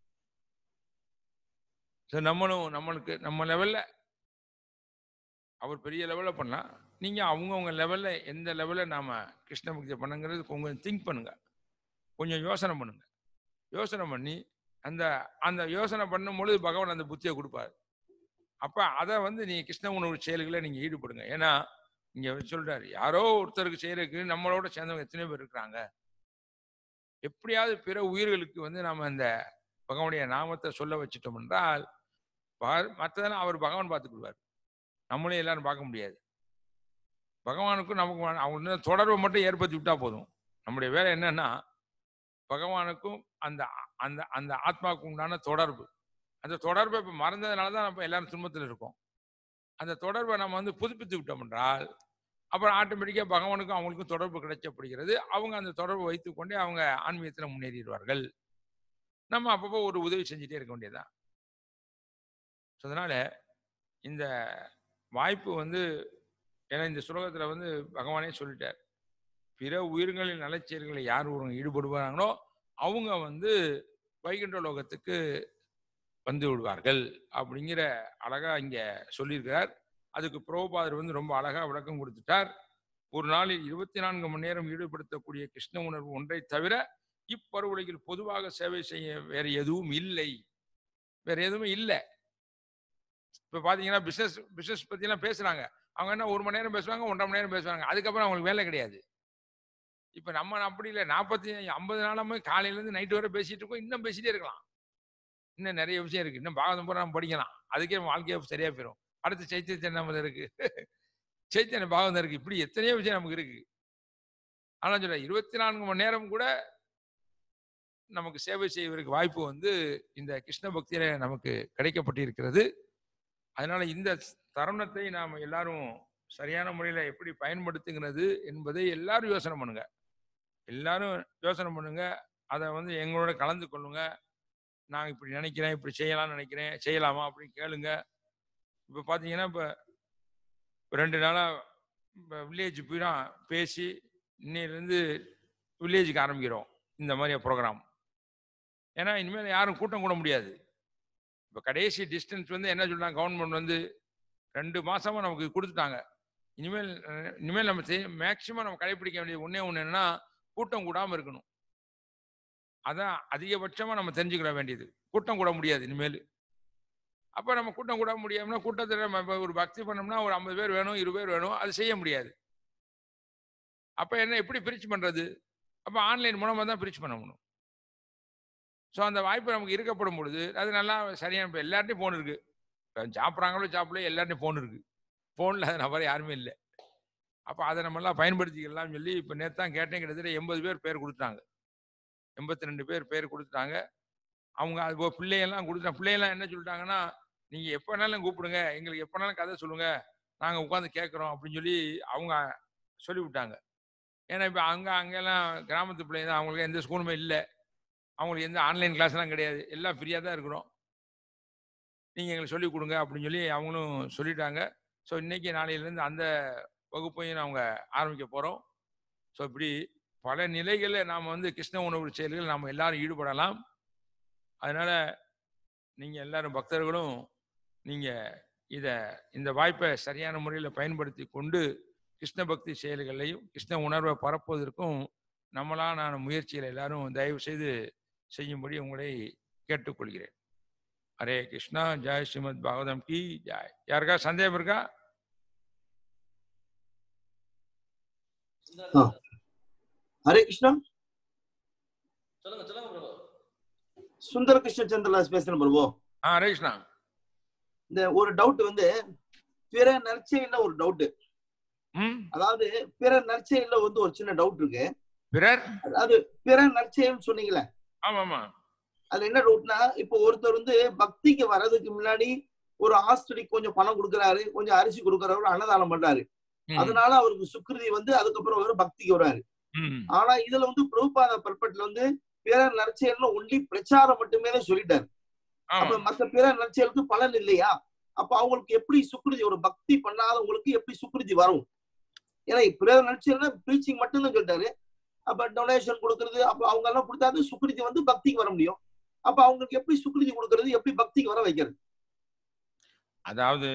ஸோ நம்மளும் நம்மளுக்கு நம்ம லெவல்ல அவர் பெரிய லெவல்ல பண்ணலாம் நீங்க அவங்கவுங்க லெவல்ல எந்த லெவல்ல நாம கிருஷ்ண பக்தியை பண்ணுங்கிறது கொஞ்சம் திங்க் பண்ணுங்க கொஞ்சம் யோசனை பண்ணுங்க யோசனை பண்ணி அந்த அந்த யோசனை பண்ணும் பொழுது பகவான் அந்த புத்தியை கொடுப்பார் அப்ப அதை வந்து நீங்க கிருஷ்ண உணர்வு செயல்களை நீங்க ஈடுபடுங்க ஏன்னா இங்க சொல்றாரு யாரோ ஒருத்தருக்கு செய்யறதுக்கு நம்மளோட சேர்ந்தவங்க எத்தனையோ பேர் இருக்கிறாங்க எப்படியாவது பிற உயிர்களுக்கு வந்து நாம அந்த பகவானுடைய நாமத்தை சொல்ல வச்சிட்டோம் என்றால் பக- மத்ததெல்லாம் அவர் பகவான் பார்த்துக்குவார் நம்மளே எல்லாரும் பார்க்க முடியாது பகவானுக்கும் நமக்கு அவங்க தொடர்பை மட்டும் ஏற்படுத்தி விட்டா போதும் நம்முடைய வேலை என்னன்னா பகவானுக்கும் அந்த அந்த அந்த ஆத்மாவுக்கு உண்டான தொடர்பு அந்த தொடர்பை இப்போ மறந்ததுனால தான் நம்ம எல்லாரும் துன்பத்தில் இருக்கோம் அந்த தொடர்பை நம்ம வந்து புதுப்பித்து விட்டோம் என்றால் அப்புறம் ஆட்டோமேட்டிக்காக பகவானுக்கும் அவங்களுக்கும் தொடர்பு கிடைக்கப்படுகிறது அவங்க அந்த தொடர்பை வைத்துக்கொண்டே அவங்க ஆன்மீகத்தில் முன்னேறிடுவார்கள் நம்ம அப்பப்போ ஒரு உதவி செஞ்சுட்டே இருக்க வேண்டியதுதான் ஸோ அதனால இந்த வாய்ப்பு வந்து ஏன்னா இந்த சுலகத்தில் வந்து பகவானே சொல்லிட்டார் பிற உயிர்களின் நலச்செயல்களை யார் ஒரு ஈடுபடுவாங்களோ அவங்க வந்து வைகுண்ட லோகத்துக்கு வந்து விடுவார்கள் அப்படிங்கிற அழகா இங்க சொல்லியிருக்கிறார் அதுக்கு புரோபாதர் வந்து ரொம்ப அழகா விளக்கம் கொடுத்துட்டார் ஒரு நாளில் இருபத்தி நான்கு மணி நேரம் ஈடுபடுத்தக்கூடிய கிருஷ்ண உணர்வு ஒன்றை தவிர இப்பருவுலகில் பொதுவாக சேவை செய்ய வேற எதுவும் இல்லை வேற எதுவும் இல்லை இப்ப பாத்தீங்கன்னா பிசினஸ் பிசினஸ் பத்தி எல்லாம் பேசுறாங்க அவங்க என்ன ஒரு மணி நேரம் பேசுவாங்க ஒன்றரை மணி நேரம் பேசுவாங்க அதுக்கப்புறம் அவங்களுக்கு வேலை கிடையாது இப்ப நம்ம அப்படி இல்லை நாற்பத்தி ஐம்பது நாளாமே காலையில இருந்து நைட்டு வரை பேசிட்டு இருக்கோம் இன்னும் பேசிட்டே இருக்கலாம் இன்னும் நிறைய விஷயம் இருக்கு இன்னும் பாகதம் பூரா நம்ம படிக்கலாம் அதுக்கே வாழ்க்கையே சரியா போயிடும் அடுத்து சைத்திய சின்னமது இருக்கு சைத்தன்ய பாகவதம் இருக்கு இப்படி எத்தனையோ விஷயம் நமக்கு இருக்கு ஆனா சொல்ல இருபத்தி நான்கு மணி நேரம் கூட நமக்கு சேவை செய்வதற்கு வாய்ப்பு வந்து இந்த கிருஷ்ண பக்தியில நமக்கு கிடைக்கப்பட்டிருக்கிறது அதனால இந்த தருணத்தை நாம் எல்லாரும் சரியான முறையில் எப்படி பயன்படுத்துகிறது என்பதை எல்லாரும் யோசனை பண்ணுங்க எல்லாரும் யோசனை பண்ணுங்க அதை வந்து எங்களோட கலந்து கொள்ளுங்க நான் இப்படி நினைக்கிறேன் இப்படி செய்யலாம்னு நினைக்கிறேன் செய்யலாமா அப்படின்னு கேளுங்க இப்போ பார்த்தீங்கன்னா இப்போ ரெண்டு நாளாக இப்போ வில்லேஜ் போய் தான் பேசி இன்னையிலேருந்து வில்லேஜுக்கு ஆரம்பிக்கிறோம் இந்த மாதிரி ப்ரோக்ராம் ஏன்னா இனிமேல் யாரும் கூட்டம் கூட முடியாது இப்போ கடைசி டிஸ்டன்ஸ் வந்து என்ன சொல்றாங்க கவர்மெண்ட் வந்து ரெண்டு மாசமா நமக்கு கொடுத்துட்டாங்க இனிமேல் அஹ், இனிமேல் நம்ம மேக்சிமம் நம்ம கடைபிடிக்க வேண்டியது ஒண்ணே ஒன்று என்னன்னா கூட்டம் கூடாமல் இருக்கணும் அதான் அதிகபட்சமா நம்ம தெரிஞ்சுக்கிட வேண்டியது கூட்டம் கூட முடியாது இனிமேல் அப்போ நம்ம கூட்டம் கூட முடியாமனா கூட்டத்தில் நம்ம இப்ப ஒரு பக்தி பண்ணோம்னா ஒரு ஐம்பது பேர் வேணும் இருபது பேர் வேணும் அது செய்ய முடியாது அப்போ என்ன எப்படி பிரிச்சு பண்றது அப்போ ஆன்லைன் மூலமாக தான் பிரிச்சு பண்ண முடியும் ஸோ அந்த வாய்ப்பு நமக்கு இருக்கப்படும் பொழுது அது நல்லா சரியான இப்போ எல்லார்ட்டையும் ஃபோன் இருக்கு இப்போ சாப்பிட்றாங்களோ சாப்பிடல எல்லார்ட்டையும் ஃபோன் இருக்கு ஃபோனில் அது நபர் யாருமே இல்லை அப்போ அதை நம்மலாம் பயன்படுத்திக்கலாம்னு சொல்லி இப்போ நேற்று தான் கேட்டேன் கிட்டத்தட்ட எண்பது பேர் பேர் கொடுத்தாங்க எண்பத்தி ரெண்டு பேர் பேர் கொடுத்துட்டாங்க அவங்க அது போக பிள்ளையெல்லாம் கொடுத்துட்டாங்க பிள்ளையெல்லாம் என்ன சொல்லிட்டாங்கன்னா நீங்கள் எப்போனாலும் கூப்பிடுங்க எங்களுக்கு எப்போனாலும் கதை சொல்லுங்கள் நாங்கள் உட்காந்து கேட்குறோம் அப்படின்னு சொல்லி அவங்க சொல்லி விட்டாங்க ஏன்னா இப்போ அங்கே அங்கெல்லாம் கிராமத்து பிள்ளைங்க தான் அவங்களுக்கு எந்த ஸ்கூலுமே இல்லை அவங்களுக்கு எந்த ஆன்லைன் கிளாஸ்லாம் கிடையாது எல்லாம் ஃப்ரீயாக தான் இருக்கிறோம் நீங்கள் எங்களுக்கு சொல்லிக் கொடுங்க அப்படின்னு சொல்லி அவங்களும் சொல்லிட்டாங்க ஸோ இன்னைக்கு நாளையிலேருந்து அந்த வகுப்பையும் அவங்க ஆரம்பிக்க போகிறோம் ஸோ இப்படி பல நிலைகளில் நாம் வந்து கிருஷ்ண உணவு செயல்கள் நாம் எல்லாரும் ஈடுபடலாம் அதனால் நீங்கள் எல்லாரும் பக்தர்களும் நீங்கள் இதை இந்த வாய்ப்பை சரியான முறையில் பயன்படுத்தி கொண்டு கிருஷ்ண பக்தி செயல்களையும் கிருஷ்ண உணர்வை பரப்புவதற்கும் நம்மளான முயற்சிகளை எல்லாரும் தயவு செய்து செய்யும்படி உங்களை கேட்டுக்கொள்கிறேன் ஹரே கிருஷ்ணா ஜெய் ஸ்ரீமத் பாகவதம் கி ஜாய் யாருக்கா சந்தேகம் இருக்கா ஹரே கிருஷ்ணா சொல்லுங்க சொல்லுங்க பிரபு சுந்தர கிருஷ்ண சந்திரலாஸ் பேசுறேன் பிரபு ஆ ஹரே கிருஷ்ணா இந்த ஒரு டவுட் வந்து பிற நற்செயல்ல ஒரு டவுட் ம் அதாவது பிற நற்செயல்ல வந்து ஒரு சின்ன டவுட் இருக்கு பிறர் அதாவது பிற நற்செயல் சொன்னீங்களே ஆமா ஆமா அதுல என்ன டவுட்னா இப்போ ஒருத்தர் வந்து பக்திக்கு வர்றதுக்கு முன்னாடி ஒரு ஹாஸ்டலுக்கு கொஞ்சம் பணம் கொடுக்கறாரு கொஞ்சம் அரிசி கொடுக்கறாரு ஒரு அன்னதானம் பண்றாரு ம், அதனால அவருக்கு சுக்கிருதி வந்து அதுக்கப்புறம் அவர் பக்திக்கு வர்றாரு ம், ஆனா இதுல வந்து பிரபுபாத பர்பட்ல வந்து பிற நற்செயல்னு ஒன்லி பிரச்சாரம் மட்டுமே தான் சொல்லிட்டாரு அப்ப ஆமா மத்த பிற நற்செயலுக்கு பலன் இல்லையா அப்ப அவங்களுக்கு எப்படி சுக்ருதி ஒரு பக்தி பண்ணாதவங்களுக்கு எப்படி சுக்ருதி வரும் ஏன்னா பிற நற்செயல்னா ப்ரீச்சிங் மட்டும்தான் சொல்லிட்டாரு அப்ப டொனேஷன் கொடுக்கறது அப்ப அவங்க எல்லாம் கொடுத்தாது சுக்ருதி வந்து பக்திக்கு வர முடியும் அப்ப அவங்களுக்கு எப்படி சுக்ருதி கொடுக்கறது எப்படி பக்திக்கு வர வைக்கிறது அதாவது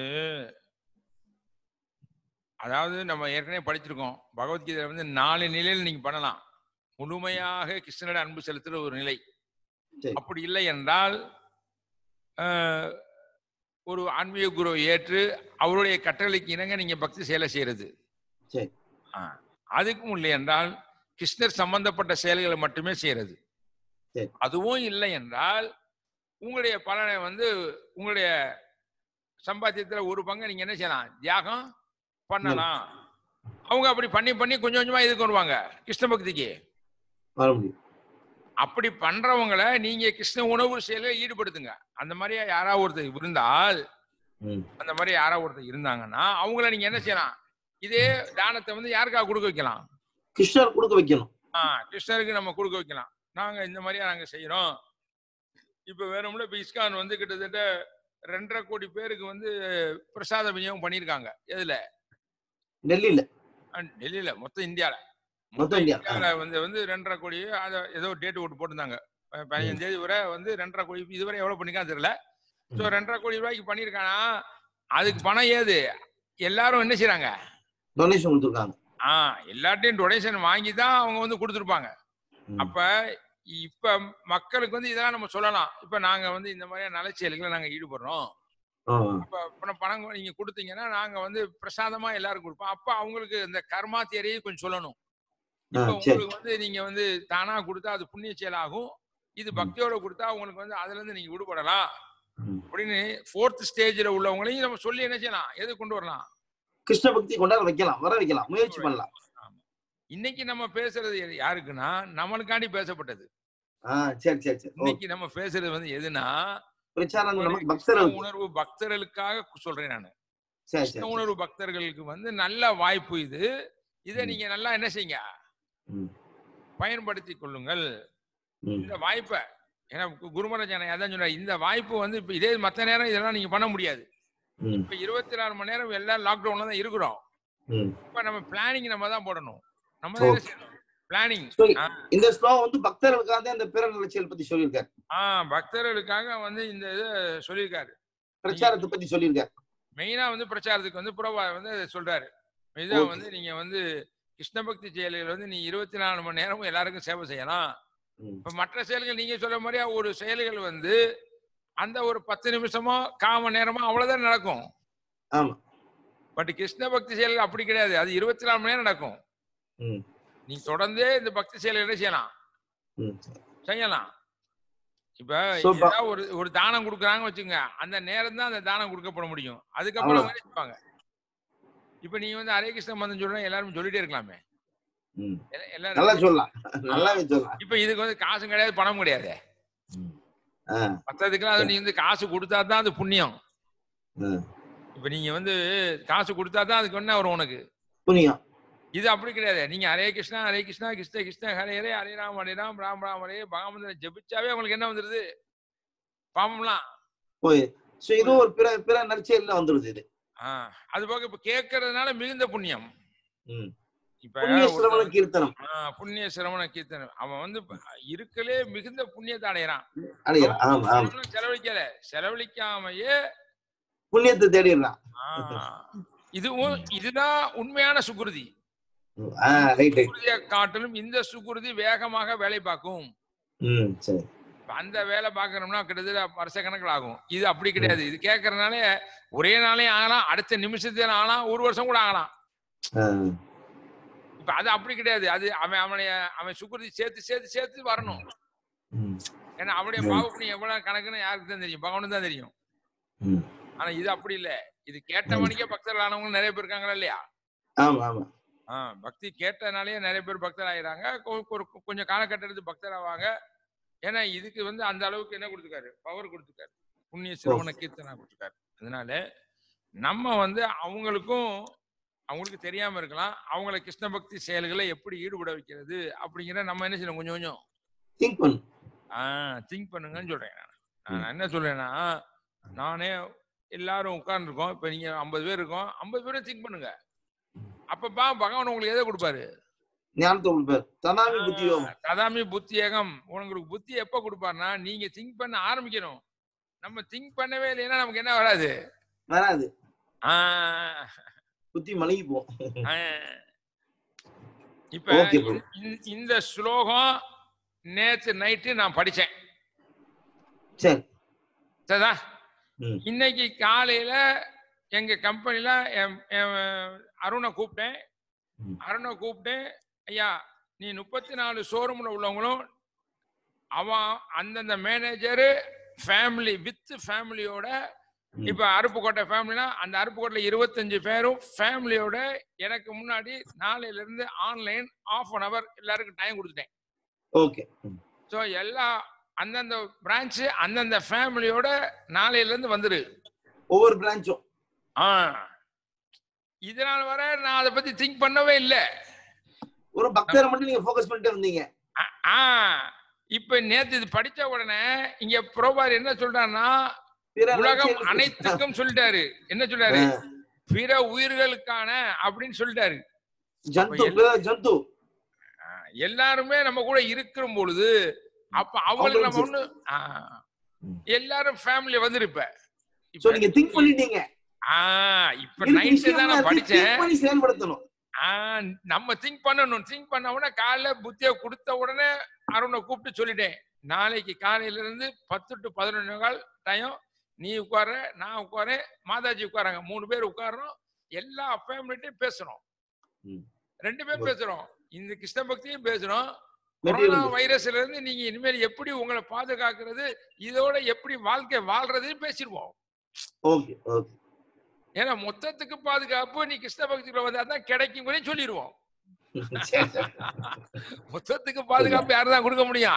அதாவது நம்ம ஏற்கனவே படிச்சிருக்கோம் பகவத்கீதை வந்து நாலு நிலையில் நீங்க பண்ணலாம் முழுமையாக கிருஷ்ணனிட அன்பு செலுத்துற ஒரு நிலை சரி. அப்படி இல்லை என்றால் ஆஹ், ஒரு ஆன்மீக குருவை ஏற்று அவருடைய கட்டளைக்கு இணங்க நீங்க பக்தி செயலை செய்யறது சரி. ஆ, அதுக்கும் இல்லை என்றால் கிருஷ்ணர் சம்பந்தப்பட்ட செயல்களை மட்டுமே செய்யறது சரி. அதுவும் இல்லை என்றால் உங்களுடைய பலனை வந்து உங்களுடைய சம்பாத்தியத்துல ஒரு பங்கை நீங்க என்ன செய்யலாம் தியாகம் பண்ணலாம் அவங்க அப்படி பண்ணி பண்ணி கொஞ்சம் கொஞ்சமா இதுக்கு வருவாங்க கிருஷ்ண பக்திக்கு வர முடியும் அப்படி பண்றவங்களை நீங்க கிருஷ்ண உணவு செயலில் ஈடுபடுத்துங்க அந்த மாதிரி யாராவது ஒருத்தர் இருந்தால் ம். அந்த மாதிரி யாராவது ஒருத்தர் இருந்தாங்கன்னா அவங்கள நீங்க என்ன செய்யலாம் இதே தானத்தை வந்து யாருக்காக கொடுக்க வைக்கலாம் கிருஷ்ணர் கொடுக்க வைக்கணும் ஆ கிருஷ்ணருக்கு நம்ம கொடுக்க வைக்கலாம் நாங்க இந்த மாதிரியா நாங்க செய்யறோம் இப்ப வேணும்ல இப்ப இஸ்கான் வந்து கிட்டத்தட்ட ரெண்டரை கோடி பேருக்கு வந்து பிரசாத விநியோகம் பண்ணியிருக்காங்க எதுல டெல்லியில ஆ, டெல்லியில மொத்த இந்தியால மொத்தம் இந்தியா இந்தியால வந்து வந்து ரெண்டரை கோடி அதை ஏதோ டேட் போட்டு போட்டிருந்தாங்க ப- பதினஞ்சு தேதி வரை வந்து ரெண்டரை கோடி இதுவரை எவ்வளவு பண்ணிருக்கான்னு தெரியல ஸோ ரெண்டரை கோடி ரூபாய்க்கு பண்ணியிருக்கானா அதுக்கு பணம் ஏது எல்லாரும் என்ன செய்றாங்க டொனேஷன் கொடுத்துருக்காங்க ஆ எல்லார்ட்டையும் டொனேஷன் வாங்கி தான் அவங்க வந்து கொடுத்துருப்பாங்க ம். அப்ப இப்ப மக்களுக்கு வந்து இதெல்லாம் நம்ம சொல்லலாம் இப்ப நாங்க வந்து இந்த மாதிரியான நலச்செயல்களை நாங்க ஈடுபடுறோம் ஆ, அப்ப பணம் பணம் நீங்க கொடுத்தீங்கன்னா நாங்க வந்து பிரசாதமா எல்லாரும் கொடுப்போம் அப்ப அவங்களுக்கு இந்த கர்மா தேரியை கொஞ்சம் சொல்லணும் ஆ, இப்ப சரி உங்களுக்கு வந்து நீங்க வந்து தானா கொடுத்தா அது புண்ணிய செயலாகும் இது ம். பக்தியோட கொடுத்தா உங்களுக்கு வந்து அதுல இருந்து நீங்க விடுபடலாம் ம். அப்படின்னு ஃபோர்த் ஸ்டேஜ்ல உள்ளவங்களையும் நம்ம சொல்லி என்ன செய்யலாம் எது கொண்டு வரலாம் கிருஷ்ண பக்தி கொண்டாட வைக்கலாம் வர வைக்கலாம் முயற்சி பண்ணலாம் இன்னைக்கு நம்ம பேசுறது யா- யாருக்குன்னா நம்மளுக்காண்டி பேசப்பட்டது ஆ சரி சரி சரி ஓ, இன்னைக்கு நம்ம பேசுறது வந்து எதுனா பிரச்சாரம் ஒரு நமக்கு கிருஷ்ண பக்தர்களுக்கு உணர்வு பக்தர்களுக்காக சொல்றேன் நான் சரி கிருஷ்ண சரி உணர்வு பக்தர்களுக்கு வந்து நல்ல வாய்ப்பு இது இதை ம். நீங்க நல்லா என்ன செய்யுங்க ம். பயன்படுத்திக் கொள்ளுங்கள் ம், இந்த வாய்ப்பை ஏன்னா கு- குருமராஜ் அண்ணா அதான் சொல்றாரு இந்த வாய்ப்பு வந்து இப்ப இதே மத்த நேரம் இதெல்லாம் நீங்க பண்ண முடியாது ம், இப்ப இருபத்தி நாலு மணி நேரம் எல்லாம் லாக்டவுன்ல தான் இருக்கிறோம் ம். இப்ப நம்ம பிளானிங் நம்ம தான் போடணும் நம்ம Okay. தான் செய்யணும் பிளானிங் So, இந்த ஸ்லோகம் வந்து பக்தர்களுக்காக தான் இந்த பிற நிலச்சியல் பத்தி சொல்லியிருக்காரு ஆ பக்தர்களுக்காக வந்து இந்த இது சொல்லியிருக்காரு பிரச்சாரத்தை பத்தி சொல்லியிருக்காரு மெயினா வந்து பிரச்சாரத்துக்கு வந்து புறவா வந்து அதை சொல்றாரு இதான் Okay. வந்து நீங்க வந்து கிருஷ்ண பக்தி செயல்கள் வந்து நீ இருபத்தி நாலு மணி நேரமும் எல்லாருக்கும் சேவை செய்யலாம் ம், இப்ப மற்ற செயல்கள் நீங்க சொல்ற மாதிரியா ஒரு செயல்கள் வந்து அந்த ஒரு பத்து நிமிஷமோ கால் மணி நேரமோ அவ்வளவுதான் நடக்கும் ஆமா பட் கிருஷ்ண பக்தி செயல்கள் அப்படி கிடையாது அது இருபத்தி நாலு மணி நேரம் நடக்கும் ம், நீ தொடர்ந்தே இந்த பக்தி செயல்களை செய்யலாம் ம். செய்யலாம் இப்ப So, ப- ஏதாவது ஒரு ஒரு தானம் கொடுக்குறாங்க வச்சுங்க அந்த நேரம் தான் அந்த தானம் கொடுக்கப்பட முடியும் அதுக்கப்புறம் அவ்வளவு. அவங்க என்ன செய்வாங்க இப்ப நீங்க வந்து ஹரே கிருஷ்ண மந்தம் சொல்றேன் எல்லாரும் சொல்லிட்டே இருக்கலாமே ம். எல்லா- எல்லாரும் நல்லா சொல்லலாம் நல்லாவே சொல்லலாம் இப்ப இதுக்கு வந்து காசும் கிடையாது பணம் கிடையாது ம். ஆ, மத்ததுக்கெல்லாம் அது நீ வந்து காசு கொடுத்தா தான் அது புண்ணியம் ஆ. இப்ப நீங்க வந்து காசு கொடுத்தா தான் அதுக்கு என்ன வரும் உனக்கு புரியும் இது அப்படி கிடையாது நீங்க ஹரே கிருஷ்ணா ஹரே கிருஷ்ணா கிருஷ்ண கிருஷ்ண ஹரே ஹரே ஹரே ராம் ஹரே ராம் ராம் ராம் ஹரே பகவந்தனை ஜெபிச்சாவே உங்களுக்கு என்ன வந்துருது பாவம்லாம் போய் சோ இதுவும் ஒரு பிற பிற நற்செயல்ல வந்துருது இது ஆ, அது போக இப்ப கேட்கறதுனால மிகுந்த புண்ணியம் ம். இப்ப புண்ணிய ஒரு- சிரவண கீர்த்தனம் ஆ, புண்ணிய சிரவண கீர்த்தனம் அவன் வந்து இப்ப இருக்கலே மிகுந்த புண்ணியத்தை அடையறான் அடையலாம் ஆமா ஆமா அவன் செலவழிக்கல செலவழிக்காமையே புண்ணியத்தை தேடிடுறான் ஆ, இதுவும் இதுதான் உண்மையான சுகுருதி ஆ ரைட் ரைட் சுகுருதியை காட்டிலும் இந்த சுகுருதி வேகமாக வேலை பார்க்கும் ம் சரி இப்ப அந்த வேலை பார்க்கணும்னா கிட்டத்தட்ட வருஷ கணக்கில் ஆகும் இது அப்படி கிடையாது இது கேட்கறதுனாலே ஒரே நாளே ஆகலாம் அடுத்த நிமிஷத்துல ஆகலாம் ஒரு வருஷம் கூட ஆகலாம் ஆ, இப்ப அது அப்படி கிடையாது அது அவன் அவனை அவன் சுகுருதி சேர்த்து சேர்த்து சேர்த்து வரணும் ம், ஏன்னா அவனுடைய ம். பாவ புண்ணியம் எவ்வளவு கணக்குன்னு யாருக்கு தான் தெரியும் பகவானுக்கு தான் தெரியும் ம். ஆனா இது அப்படி இல்ல இது கேட்டவனுக்கே பக்தர்கள் ஆனவங்க நிறைய பேர் இருக்காங்களா இல்லையா ஆமா ஆமா ஆஹ் பக்தி கேட்டனாலேயே நிறைய பேர் பக்தர் ஆயிடுறாங்க கொ- ஒரு கொஞ்சம் காலகட்டத்துக்கு பக்தர் ஆவாங்க ஏன்னா இதுக்கு வந்து அந்த அளவுக்கு என்ன கொடுத்துருக்காரு பவர் கொடுத்துருக்காரு புண்ணிய சிரவண கீர்த்தனா கொடுத்துருக்காரு அதனால நம்ம வந்து அவங்களுக்கும் அவங்களுக்கு தெரியாம இருக்கலாம் அவங்கள கிருஷ்ண பக்தி செயல்களை எப்படி ஈடுபட வைக்கிறது அப்படிங்கிற நம்ம என்ன செய்யணும் கொஞ்சம் கொஞ்சம் திங்க் பண்ணு ஆஹ் திங்க் பண்ணுங்கன்னு சொல்றேன் நான் நான் என்ன சொல்றேன்னா நானே எல்லாரும் உட்கார்ந்துருக்கோம் இப்ப நீங்க ஐம்பது பேர் இருக்கோம் ஐம்பது பேரும் திங்க் பண்ணுங்க அப்பப்பா பகவான் உங்களுக்கு எதை கொடுப்பாரு ஞானத்தை கொடுப்பார் தனாமி புத்தியோகம் ஆஹ் ததாமி புத்தியகம் உங்களுக்கு புத்தி எப்ப கொடுப்பாருன்னா நீங்க திங்க் பண்ண ஆரம்பிக்கணும் நம்ம திங்க் பண்ணவே இல்லைன்னா நமக்கு என்ன வராது வராது ஆஹ் புத்தி மலகி போகும் ஆஹ் இப்ப Okay, bro. இந்த- இந்த- இந்த ஸ்லோகம் நேத்து நைட்டு நான் படிச்சேன் சரி சரிதா ம். இன்னைக்கு காலையில எங்க கம்பெனில என் என் அருணை கூப்பிட்டேன் ம். அருணை கூப்பிட்டு ஐயா நீ முப்பத்தி நாலு ஷோரூம்ல உள்ளவங்களும் அவன் அந்தந்த மேனேஜரு ஃபேமிலி வித் ஃபேமிலியோட ம். இப்ப அருப்புக்கோட்டை ஃபேமிலினா அந்த அருப்புக்கோட்டையில இருபத்தஞ்சு பேரும் ஃபேமிலியோட எனக்கு முன்னாடி நாளையில இருந்து ஆன்லைன் ஆஃப் அன் அவர் எல்லாருக்கும் டைம் கொடுத்துட்டேன் ஓகே ஸோ எல்லா அந்தந்த பிரான்ச் அந்தந்த ஃபேமிலியோட நாளையில இருந்து வந்துரு ஒவ்வொரு பிரான்ச்சும் ஆ இதனால் வர நான் அதை பத்தி திங்க் பண்ணவே இல்லை ஒரு பக்தரை மட்டும் நீங்க ஃபோக்கஸ் பண்ணிட்டு இருந்தீங்க ஆ இப்ப நேத்து இது படிச்ச உடனே இங்க புரோபார் என்ன சொல்றாருன்னா பிற உலகம் நற்செயல்கள் அனைத்துக்கும் சொல்லிட்டாரு என்ன சொல்றாரு பிற உயிர்களுக்கான அப்படின்னு சொல்லிட்டாரு ஜந்து அப்ப பிற ஜந்து ஆ, எல்லாருமே நம்ம கூட இருக்கிற பொழுது அப்ப அவங்களுக்கு நம்ம ஒண்ணு ஆ, ம். எல்லாரும் ஃபேமிலி வந்துருப்ப சோ நீங்க திங்க் பண்ணிட்டீங்க ஆ இப்ப இருக்கு நைட்டு விஷயம் தான் நான் இருக்கு, படிச்சேன் think பண்ணி செயல்படுத்தணும் ஆ, நம்ம திங்க் பண்ணணும் திங்க் பண்ண உடனே காலைல புத்திய கொடுத்த உடனே அருணை கூப்பிட்டு சொல்லிட்டேன் நாளைக்கு காலையில இருந்து பத்து டு பதினொன்று கால் டைம் நீ உட்கார நான் உட்காரேன் மாதாஜி உட்காராங்க மூணு பேர் உட்காரோம் எல்லா ஃபேமிலிட்டையும் பேசுறோம் ம். ரெண்டு பேர் பேசுறோம் இந்த கிருஷ்ண பக்தியும் பேசுறோம் Material கொரோனா book. வைரஸ்ல இருந்து நீங்க இனிமேல் எப்படி உங்களை பாதுகாக்கிறது இதோட எப்படி வாழ்க்கை வாழ்றதையும் பேசிடுவோம் ஓகே ஓகே ஏன்னா மொத்தத்துக்கு பாதுகாப்பு நீ கிருஷ்ண பக்திக்குள்ள வந்தா தான் கிடைக்கும் சொல்லிடுவோம் சரி சரி மொத்தத்துக்கு பாதுகாப்பு யாரு தான் கொடுக்க முடியும்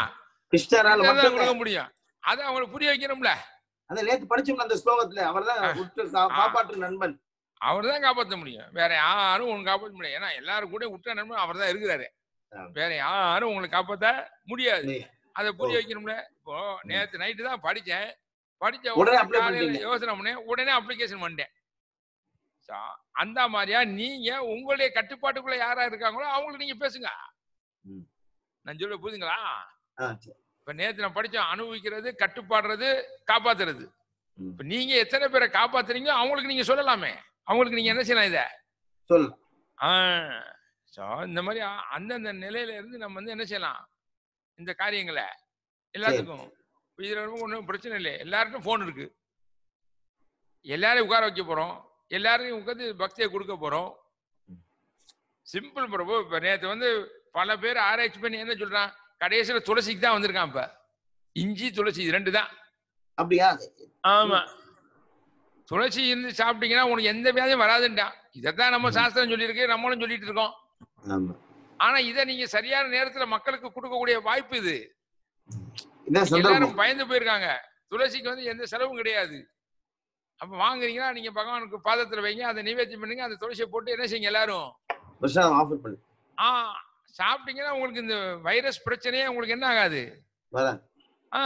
கிருஷ்ணரால இதான் மட்டும் கொடுக்க முடியும் அதை அவங்களுக்கு புரிய வைக்கணும்ல அந்த நேத்து படிச்சோம்ல அந்த ஸ்லோகத்துல அவர்தான் ஆ. விட்டு கா- ஆ. காப்பாற்று நண்பன் அவர் தான் காப்பாற்ற முடியும் வேற யாரும் உங்களுக்கு காப்பாற்ற முடியாது ஏன்னா எல்லாரும் கூட விட்ட நண்பன் அவர் தான் இருக்கிறாரு ஆ. வேற யாரும் உங்களை காப்பாத்த முடியாது நீ- அதை புரிய ஓ. வைக்கணும்ல இப்போ நேத்து நைட்டு தான் படிச்சேன் படிச்ச உடனே உடனே apply காலையில பண்ணிட்டீங்க. யோசனை பண்ணேன் உடனே அப்ளிகேஷன் பண்ணிட்டேன் So, அந்த மாதிரியா நீங்க உங்களுடைய கட்டுப்பாட்டுக்குள்ள யாரா இருக்காங்களோ அவங்களுக்கு நீங்க பேசுங்க ம். நான் சொல்ல புரியுதுங்களா ஆ, சரி. இப்ப நேத்து நான் படிச்சோம் அனுபவிக்கிறது கட்டுப்பாடுறது காப்பாத்துறது ம். இப்ப நீங்க எத்தனை பேரை காப்பாத்துறீங்க அவங்களுக்கு நீங்க சொல்லலாமே அவங்களுக்கு நீங்க என்ன செய்யலாம் இத சொல்லு ஸோ இந்த மாதிரி அ- அந்தந்த நிலையில இருந்து நம்ம வந்து என்ன செய்யலாம் இந்த காரியங்களை எல்லாத்துக்கும் இப்ப இதுல ரொம்ப ஒன்றும் பிரச்சனை இல்லை எல்லாருக்கும் ஃபோன் இருக்கு எல்லாரையும் உட்கார வைக்க போறோம் எல்லாரையும் உட்காந்து பக்தியை கொடுக்க போறோம் சிம்பிள் பிரபு இப்ப நேத்து வந்து பல பேர் ஆராய்ச்சி பண்ணி என்ன சொல்றான் கடைசியில துளசிக்கு தான் வந்திருக்கான் இப்ப இஞ்சி துளசி இது ரெண்டு தான் அப்படியா ஆமா துளசி இருந்து சாப்பிட்டீங்கன்னா உனக்கு எந்த வியாதியும் வராதுன்றான் இதைத்தான் நம்ம சாஸ்திரம் சொல்லியிருக்கு நம்மளும் சொல்லிட்டு இருக்கோம் ஆமா ஆனா இதை நீங்க சரியான நேரத்துல மக்களுக்கு கொடுக்கக்கூடிய வாய்ப்பு இது இதான் சந்தர்ப்பம் எல்லாரும் பயந்து போயிருக்காங்க துளசிக்கு வந்து எந்த செலவும் கிடையாது அப்ப வாங்குறீங்கன்னா நீங்க பகவானுக்கு பாதத்துல வைங்க அதை நிவேத்தியம் பண்ணுங்க அந்த துளசியை போட்டு என்ன செய்யுங்க எல்லாரும் பிரசாதம் ஆஃபர் பண்ணு ஆ சாப்பிட்டீங்கன்னா உங்களுக்கு இந்த வைரஸ் பிரச்சனையே உங்களுக்கு என்ன ஆகாது வரேன் ஆ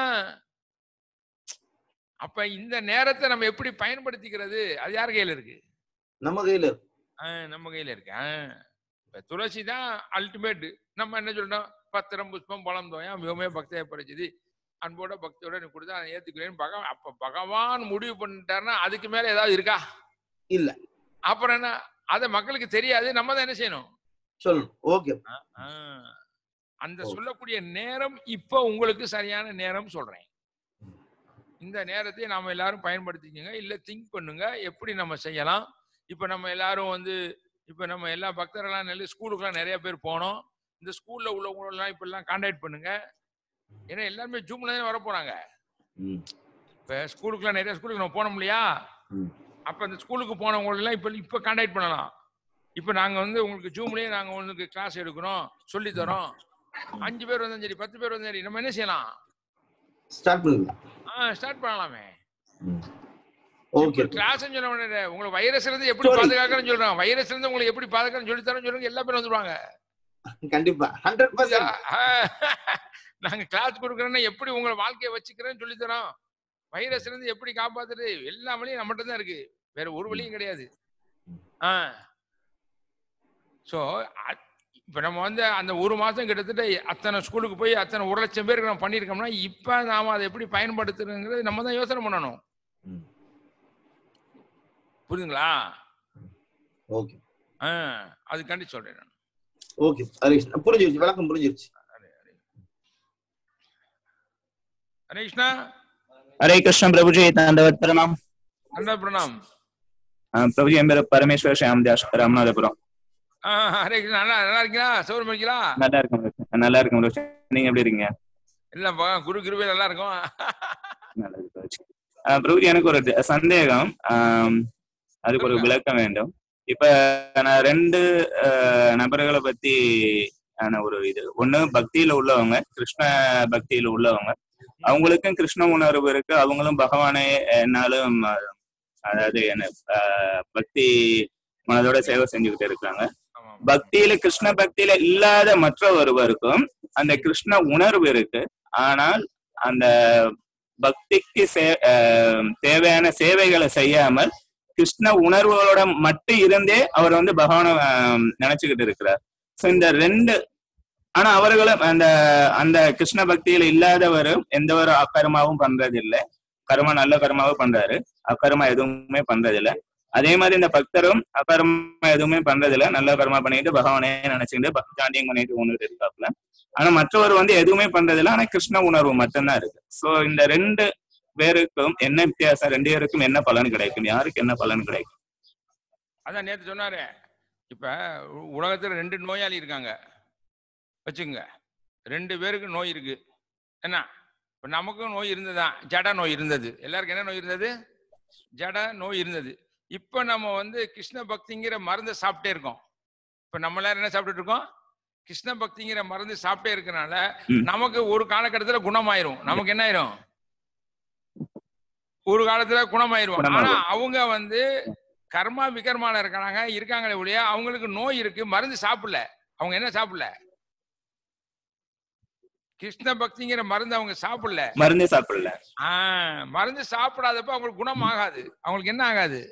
அப்ப இந்த நேரத்தை நம்ம எப்படி பயன்படுத்திக்கிறது அது யார் கையில இருக்கு நம்ம கையில இருக்கு. ஆ, நம்ம கையில இருக்கு ஆ. இப்ப துளசி தான் அல்டிமேட் நம்ம என்ன சொல்றோம் பத்திரம் புஷ்பம் பழம் தோயம் மிகவுமே பக்தியை படைச்சது அன்போட பக்தியோட நீ கொடுத்தா அதை ஏத்துக்கிறேன்னு பகவான் அப்ப பகவான் முடிவு பண்ணிட்டாருன்னா அதுக்கு மேல ஏதாவது இருக்கா இல்ல. அப்புறம் என்ன அதை மக்களுக்கு தெரியாது நம்ம தான் என்ன செய்யணும் சொல்லணும் ஓகே ஆ. அந்த ஓ. சொல்லக்கூடிய நேரம் இப்ப உங்களுக்கு சரியான நேரம் சொல்றேன் இந்த நேரத்தை நாம எல்லாரும் பயன்படுத்திக்கங்க இல்ல திங்க் பண்ணுங்க எப்படி நம்ம செய்யலாம் இப்ப நம்ம எல்லாரும் வந்து இப்ப நம்ம எல்லா பக்தர்கள்லாம் நல்ல ஸ்கூலுக்குலாம் நிறைய பேர் போனோம் இந்த ஸ்கூல்ல உள்ளவங்களெல்லாம் இப்ப எல்லாம் கான்டாக்ட் பண்ணுங்க ஏன்னா எல்லாருமே ஜூம்ல தான் வர போறாங்க ம். இப்ப ஸ்கூலுக்குலாம் நிறைய ஸ்கூலுக்கு நம்ம போனோம் இல்லையா ம். அப்ப அந்த ஸ்கூலுக்கு போனவங்க எல்லாம் இப்ப இப்ப கான்டாக்ட் பண்ணலாம் இப்ப நாங்க வந்து உங்களுக்கு ஜூம்லயே நாங்க உங்களுக்கு கிளாஸ் எடுக்கிறோம் சொல்லி தரோம் அஞ்சு பேர் வந்தாலும் சரி பத்து பேர் வந்தாலும் சரி நம்ம என்ன செய்யலாம் ஸ்டார்ட் பண்ணுங்க ஆ ஸ்டார்ட் பண்ணலாமே ஓகே கிளாஸ் சொன்ன உடனே உங்களை வைரஸ்ல இருந்து எப்படி Sorry. பாதுகாக்கணும்னு சொல்றாங்க வைரஸ்ல இருந்து உங்களுக்கு எப்படி பாதுகாக்கணும்னு சொல்லி தரோம் சொல்லுங்க எல்லா பேரும் வந்துருவாங்க கண்டிப்பா ஹண்ட்ரட் பர்சன்ட் ஆ, நாங்க கிளாஸ் கொடுக்குறோன்னா எப்படி உங்களை வாழ்க்கையை வச்சுக்கிறேன்னு சொல்லி தரோம் வைரஸ்ல இருந்து எப்படி காப்பாத்துறது எல்லா வழியும் நம்மகிட்ட தான் இருக்கு வேற ஒரு வழியும் கிடையாது ஆ ஸோ இப்போ நம்ம வந்து அந்த ஒரு மாசம் கிட்டத்தட்ட அத்தனை ஸ்கூலுக்கு போய் அத்தனை ஒரு லட்சம் பேருக்கு நம்ம பண்ணியிருக்கோம்னா இப்போ நாம அதை எப்படி பயன்படுத்துறதுங்கிறது நம்ம தான் யோசனை பண்ணணும் ம். புரியுதுங்களா ஓகே ஆ அது கண்டி சொல்றேன் நான் ஓகே ஹரேஷ் புரிஞ்சிருச்சு விளக்கம் புரிஞ்சிருச்சு ஹரே கிருஷ்ணா हरे कृष्ण प्रभु जी दंडवत प्रणाम அண்ணா பிரணாம் अ, प्रभु जी मेरा परमेश्वर श्याम दास रामनाथपुரம் ஆ ஹரே கிருஷ்ணா நல்லா நல்லா இருக்கீங்களா சௌரம் இருக்கீங்களா நல்லா இருக்கேன் பிரபு. நல்லா இருக்கேன் பிரபு. நீங்க எப்படி இருக்கீங்க எல்லாம் பா- குரு கிருபை நல்லா இருக்கும் நல்லா இருக்கு பிரபு. அ, பிரபுஜி எனக்கு ஒரு ட- சந்தேகம் ஆம், அதுக்கு ஒரு சொல்லுங்க. விளக்கம் வேண்டும் இப்ப நான் ரெண்டு அ, நபர்களை பத்தி ஆன ஒரு இது ஒண்ணு பக்தியில உள்ளவங்க கிருஷ்ண பக்தியில உள்ளவங்க அவங்களுக்கும் கிருஷ்ண உணர்வு இருக்கு அவங்களும் பகவானை என்னாலும் அ, அதாவது என்ன அ, பக்தி மனதோட சேவை செஞ்சுக்கிட்டு இருக்காங்க ஆமா. பக்தியில கிருஷ்ண பக்தியில இல்லாத மற்ற ஒருவருக்கும் அந்த கிருஷ்ண உணர்வு இருக்கு ஆனால் அந்த பக்திக்கு சே- ஆஹ் தேவையான சேவைகளை செய்யாமல் கிருஷ்ண உணர்வுகளோட மட்டும் இருந்தே அவர் வந்து பகவானை ஆஹ் நினைச்சுக்கிட்டு இருக்கிறார் சோ இந்த ரெண்டு ஆனா அவர்களும் அந்த அந்த கிருஷ்ண பக்தியில இல்லாதவரும் எந்த ஒரு அக்கர்மாவும் பண்றது இல்ல கர்மா நல்ல கர்மாவும் பண்றாரு அக்கர்மா எதுவுமே பண்றது இல்ல அதே மாதிரி இந்த பக்தரும் அகர்மா எதுவுமே பண்றதில்ல நல்ல கர்மா பண்ணிட்டு பகவானே நினைச்சுட்டு பக்தாண்டியம் பண்ணிட்டு ஒண்ணுட்டு இருக்காப்புல ஆனா மற்றவர் வந்து எதுவுமே பண்றதில்ல ஆனா கிருஷ்ண உணர்வு மட்டும்தான் இருக்கு சோ இந்த ரெண்டு பேருக்கும் என்ன வித்தியாசம் ரெண்டு பேருக்கும் என்ன பலன் கிடைக்கும் யாருக்கு என்ன பலன் கிடைக்கும் அதான் நேத்து சொன்னாரு இப்ப உ- உலகத்துல ரெண்டு நோயாளி இருக்காங்க வச்சுங்க ரெண்டு பேருக்கு நோய் இருக்கு என்ன இப்ப நமக்கும் நோய் இருந்ததுதான் ஜட நோய் இருந்தது எல்லாருக்கும் என்ன நோய் இருந்தது ஜட நோய் இருந்தது இப்ப நம்ம வந்து கிருஷ்ண பக்திங்கிற மருந்தை சாப்பிட்டே இருக்கோம் இப்ப நம்ம எல்லாரும் என்ன சாப்பிட்டுட்டு இருக்கோம் கிருஷ்ண பக்திங்கிற மருந்து சாப்பிட்டே இருக்கனால ம். நமக்கு ஒரு காலகட்டத்துல குணமாயிரும் நமக்கு என்ன ஆயிரும் ஒரு காலத்துல குணமாயிரும் ஆனா குணமாகும். அவங்க வந்து கர்மா விகர்மால இருக்காங்க இருக்காங்களே ஒழிய அவங்களுக்கு நோய் இருக்கு மருந்து சாப்பிடல அவங்க என்ன சாப்பிடல கிருஷ்ண பக்திங்கிற மருந்து அவங்க சாப்பிடல மருந்தே சாப்பிடல ஆஹ் மருந்து சாப்பிடாதப்ப அவங்களுக்கு குணம் ஆகாது அவங்களுக்கு என்ன ஆகாது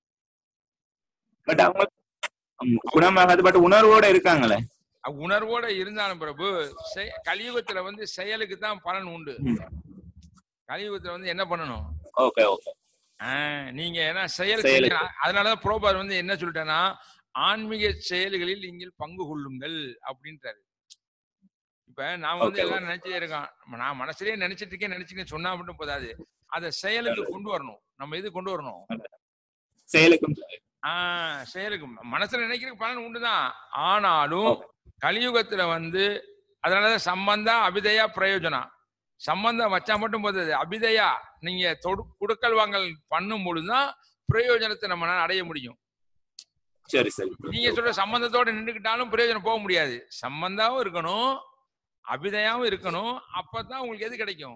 பட் அவங்க ஆமா, குணமாகாது பட் உணர்வோட இருக்காங்களே அ- உணர்வோட இருந்தாலும் பிரபு செய- கலியுகத்துல வந்து செயலுக்கு தான் பலன் உண்டு ம். கலியுகத்துல வந்து என்ன பண்ணணும் ஓகே ஓகே ஆஹ் நீங்க ஏன்னா செயல் செயலுக்கு. செய்யணும். அதனாலதான் புரோபார் வந்து என்ன சொல்லிட்டேன்னா ஆன்மீக செயல்களில் நீங்கள் பங்கு கொள்ளுங்கள் அப்படின்றாரு இப்ப நாம வந்து Okay, எல்லாம் நினைச்சே இருக்கோம் நான் மனசுலயே நினைச்சிட்டு இருக்கேன் நினைச்சுக்கேன் சொன்னா மட்டும் போதாது அதை செயலுக்கு கொண்டு வரணும் நம்ம இது கொண்டு வரணும் செயலுக்கும் ஆஹ் செயலுக்கு மனசுல நினைக்கிறதுக்கு பலன் உண்டுதான் ஆனாலும் கலியுகத்துல வந்து அதனாலதான் சம்பந்தா அபிதயா பிரயோஜனம் சம்பந்தம் வச்சா மட்டும் போதாது அபிதயா நீங்க தொடு குடுக்கல் வாங்கல் பண்ணும் பொழுதுதான் பிரயோஜனத்தை நம்மளால அடைய முடியும் சரி சரி நீங்க சொல்ற சம்பந்தத்தோட நின்றுக்கிட்டாலும் பிரயோஜனம் போக முடியாது சம்பந்தாவும் இருக்கணும் அபிதயாவும் இருக்கணும் அப்பதான் உங்களுக்கு எது கிடைக்கும்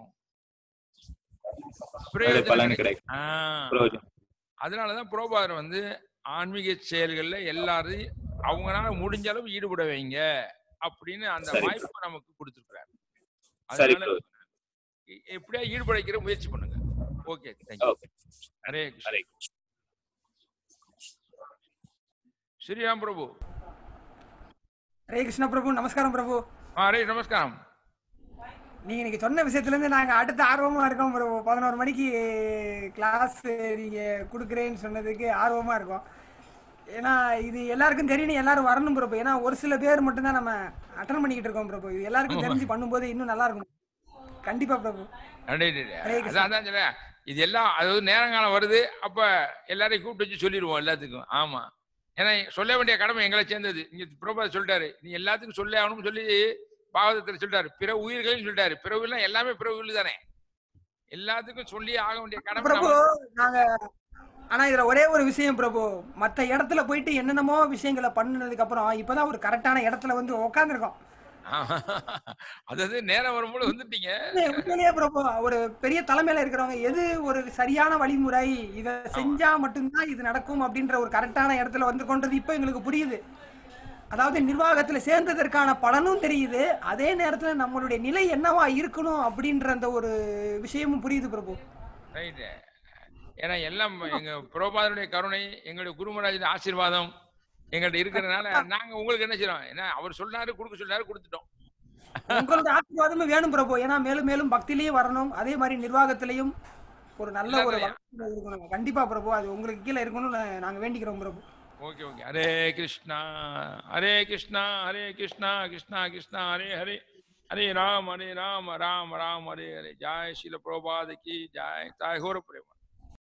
அது பிரயோஜனம் பலன் கிடைக்கும். கிடைக்கும் ஆஹ் பிரயோஜனம் அதனாலதான் புரோபாதர் வந்து ஆன்மீக செயல்கள்ல எல்லாரையும் அவங்களால முடிஞ்ச அளவு ஈடுபட வைங்க அப்படின்னு அந்த சரி. வாய்ப்பை நமக்கு கொடுத்துருக்காரு சரி அதனால பிரபு. எ- எப்படியா ஈடுபட வைக்கிற முயற்சி பண்ணுங்க okay thank you okay Hare Krishna. Hare Sriram Prabhu Hare Krishna Prabhu நமஸ்காரம் பிரபு ஆ, ஹரே நமஸ்காரம் நீங்க இன்னைக்கு சொன்ன விஷயத்துல இருந்து நாங்க அடுத்த ஆர்வமா இருக்கோம் பிரபு பதினோரு மணிக்கு கிளாஸ் நீங்க கொடுக்குறேன்னு சொன்னதுக்கு ஆர்வமா இருக்கோம் ஏன்னா இது எல்லாருக்கும் தெரியணும் எல்லாரும் வரணும் பிரபு ஏன்னா ஒரு சில பேர் மட்டும்தான் நம்ம அட்டன் பண்ணிக்கிட்டு இருக்கோம் பிரபு இது எல்லாருக்கும் தெரிஞ்சு பண்ணும்போது இன்னும் நல்லா இருக்கும் கண்டிப்பா பிரபு அடே, அடே, அடே. ஹரே கிருஷ்ணா. அதான் அதான் சொல்றேன். இது எல்லாம் அதாவது நேரங்காலம் வருது அப்ப எல்லாரையும் கூப்பிட்டு வச்சு சொல்லிடுவோம் எல்லாத்துக்கும் ஆமா ஏன்னா சொல்ல வேண்டிய கடமை எங்களை சேர்ந்தது இங்க பிரபாத் சொல்லிட்டாரு நீ எல்லாத்துக்கும் சொல்ல ஆகணும்னு சொல்லி பாகவதத்துல சொல்லிட்டாரு பிற உயிர்களையும் சொல்லிட்டாரு பிற உயிர்லாம் எல்லாமே பிற உயிர் தானே எல்லாத்துக்கும் சொல்லி ஆக வேண்டிய கடமை பிரபு நமக்கு. நாங்க ஆனா இதுல ஒரே ஒரு விஷயம் பிரபு மத்த இடத்துல போயிட்டு என்னென்னமோ விஷயங்களை பண்ணுனதுக்கு அப்புறம் இப்பதான் ஒரு கரெக்டான இடத்துல வந்து உட்காந்துருக்கோம் அதாவது நேரம் வரும்போது வந்துட்டீங்க உண்மையிலேயே பிரபு ஒரு பெரிய தலைமையில இருக்கிறவங்க எது ஒரு சரியான வழிமுறை இத செஞ்சா மட்டும்தான் இது நடக்கும் அப்படின்ற ஒரு கரெக்டான இடத்துல வந்து கொண்டது இப்ப எங்களுக்கு புரியுது அதாவது நிர்வாகத்துல சேர்ந்ததற்கான பலனும் தெரியுது அதே நேரத்துல நம்மளுடைய நிலை என்னவா இருக்கணும் அப்படின்ற அந்த ஒரு விஷயமும் புரியுது பிரபு ரைட்டு ஏன்னா எல்லாம் எங்க புரோபாதனுடைய கருணை எங்களுடைய குருமராஜின் ஆசீர்வாதம் எங்கள்ட்ட இருக்கிறதுனால நாங்க உங்களுக்கு என்ன செய்யறோம் ஏன்னா அவர் சொன்னாரு கொடுக்க சொன்னாரு கொடுத்துட்டோம் உங்களோட ஆசீர்வாதமும் வேணும் பிரபு ஏன்னா மேலும் மேலும் பக்தியிலயும் வரணும் அதே மாதிரி நிர்வாகத்திலையும் ஒரு நல்ல ஒரு இல்லையா? வளர்ச்சி இருக்கணும் கண்டிப்பா பிரபு அது உங்களுக்கு கீழே இருக்கணும்னு நாங்க வேண்டிக்கிறோம் பிரபு ஓகே ஓகே ஹரே கிருஷ்ணா ஹரே கிருஷ்ணா ஹரே கிருஷ்ணா கிருஷ்ணா கிருஷ்ணா ஹரே ஹரே ஹரே ராம் ஹரே ராம் ராம் ராம் ஹரே ஹரே ஜாய் ஸ்ரீல பிரபாத கி ஜாய் தாய் ஹோர பிரேமா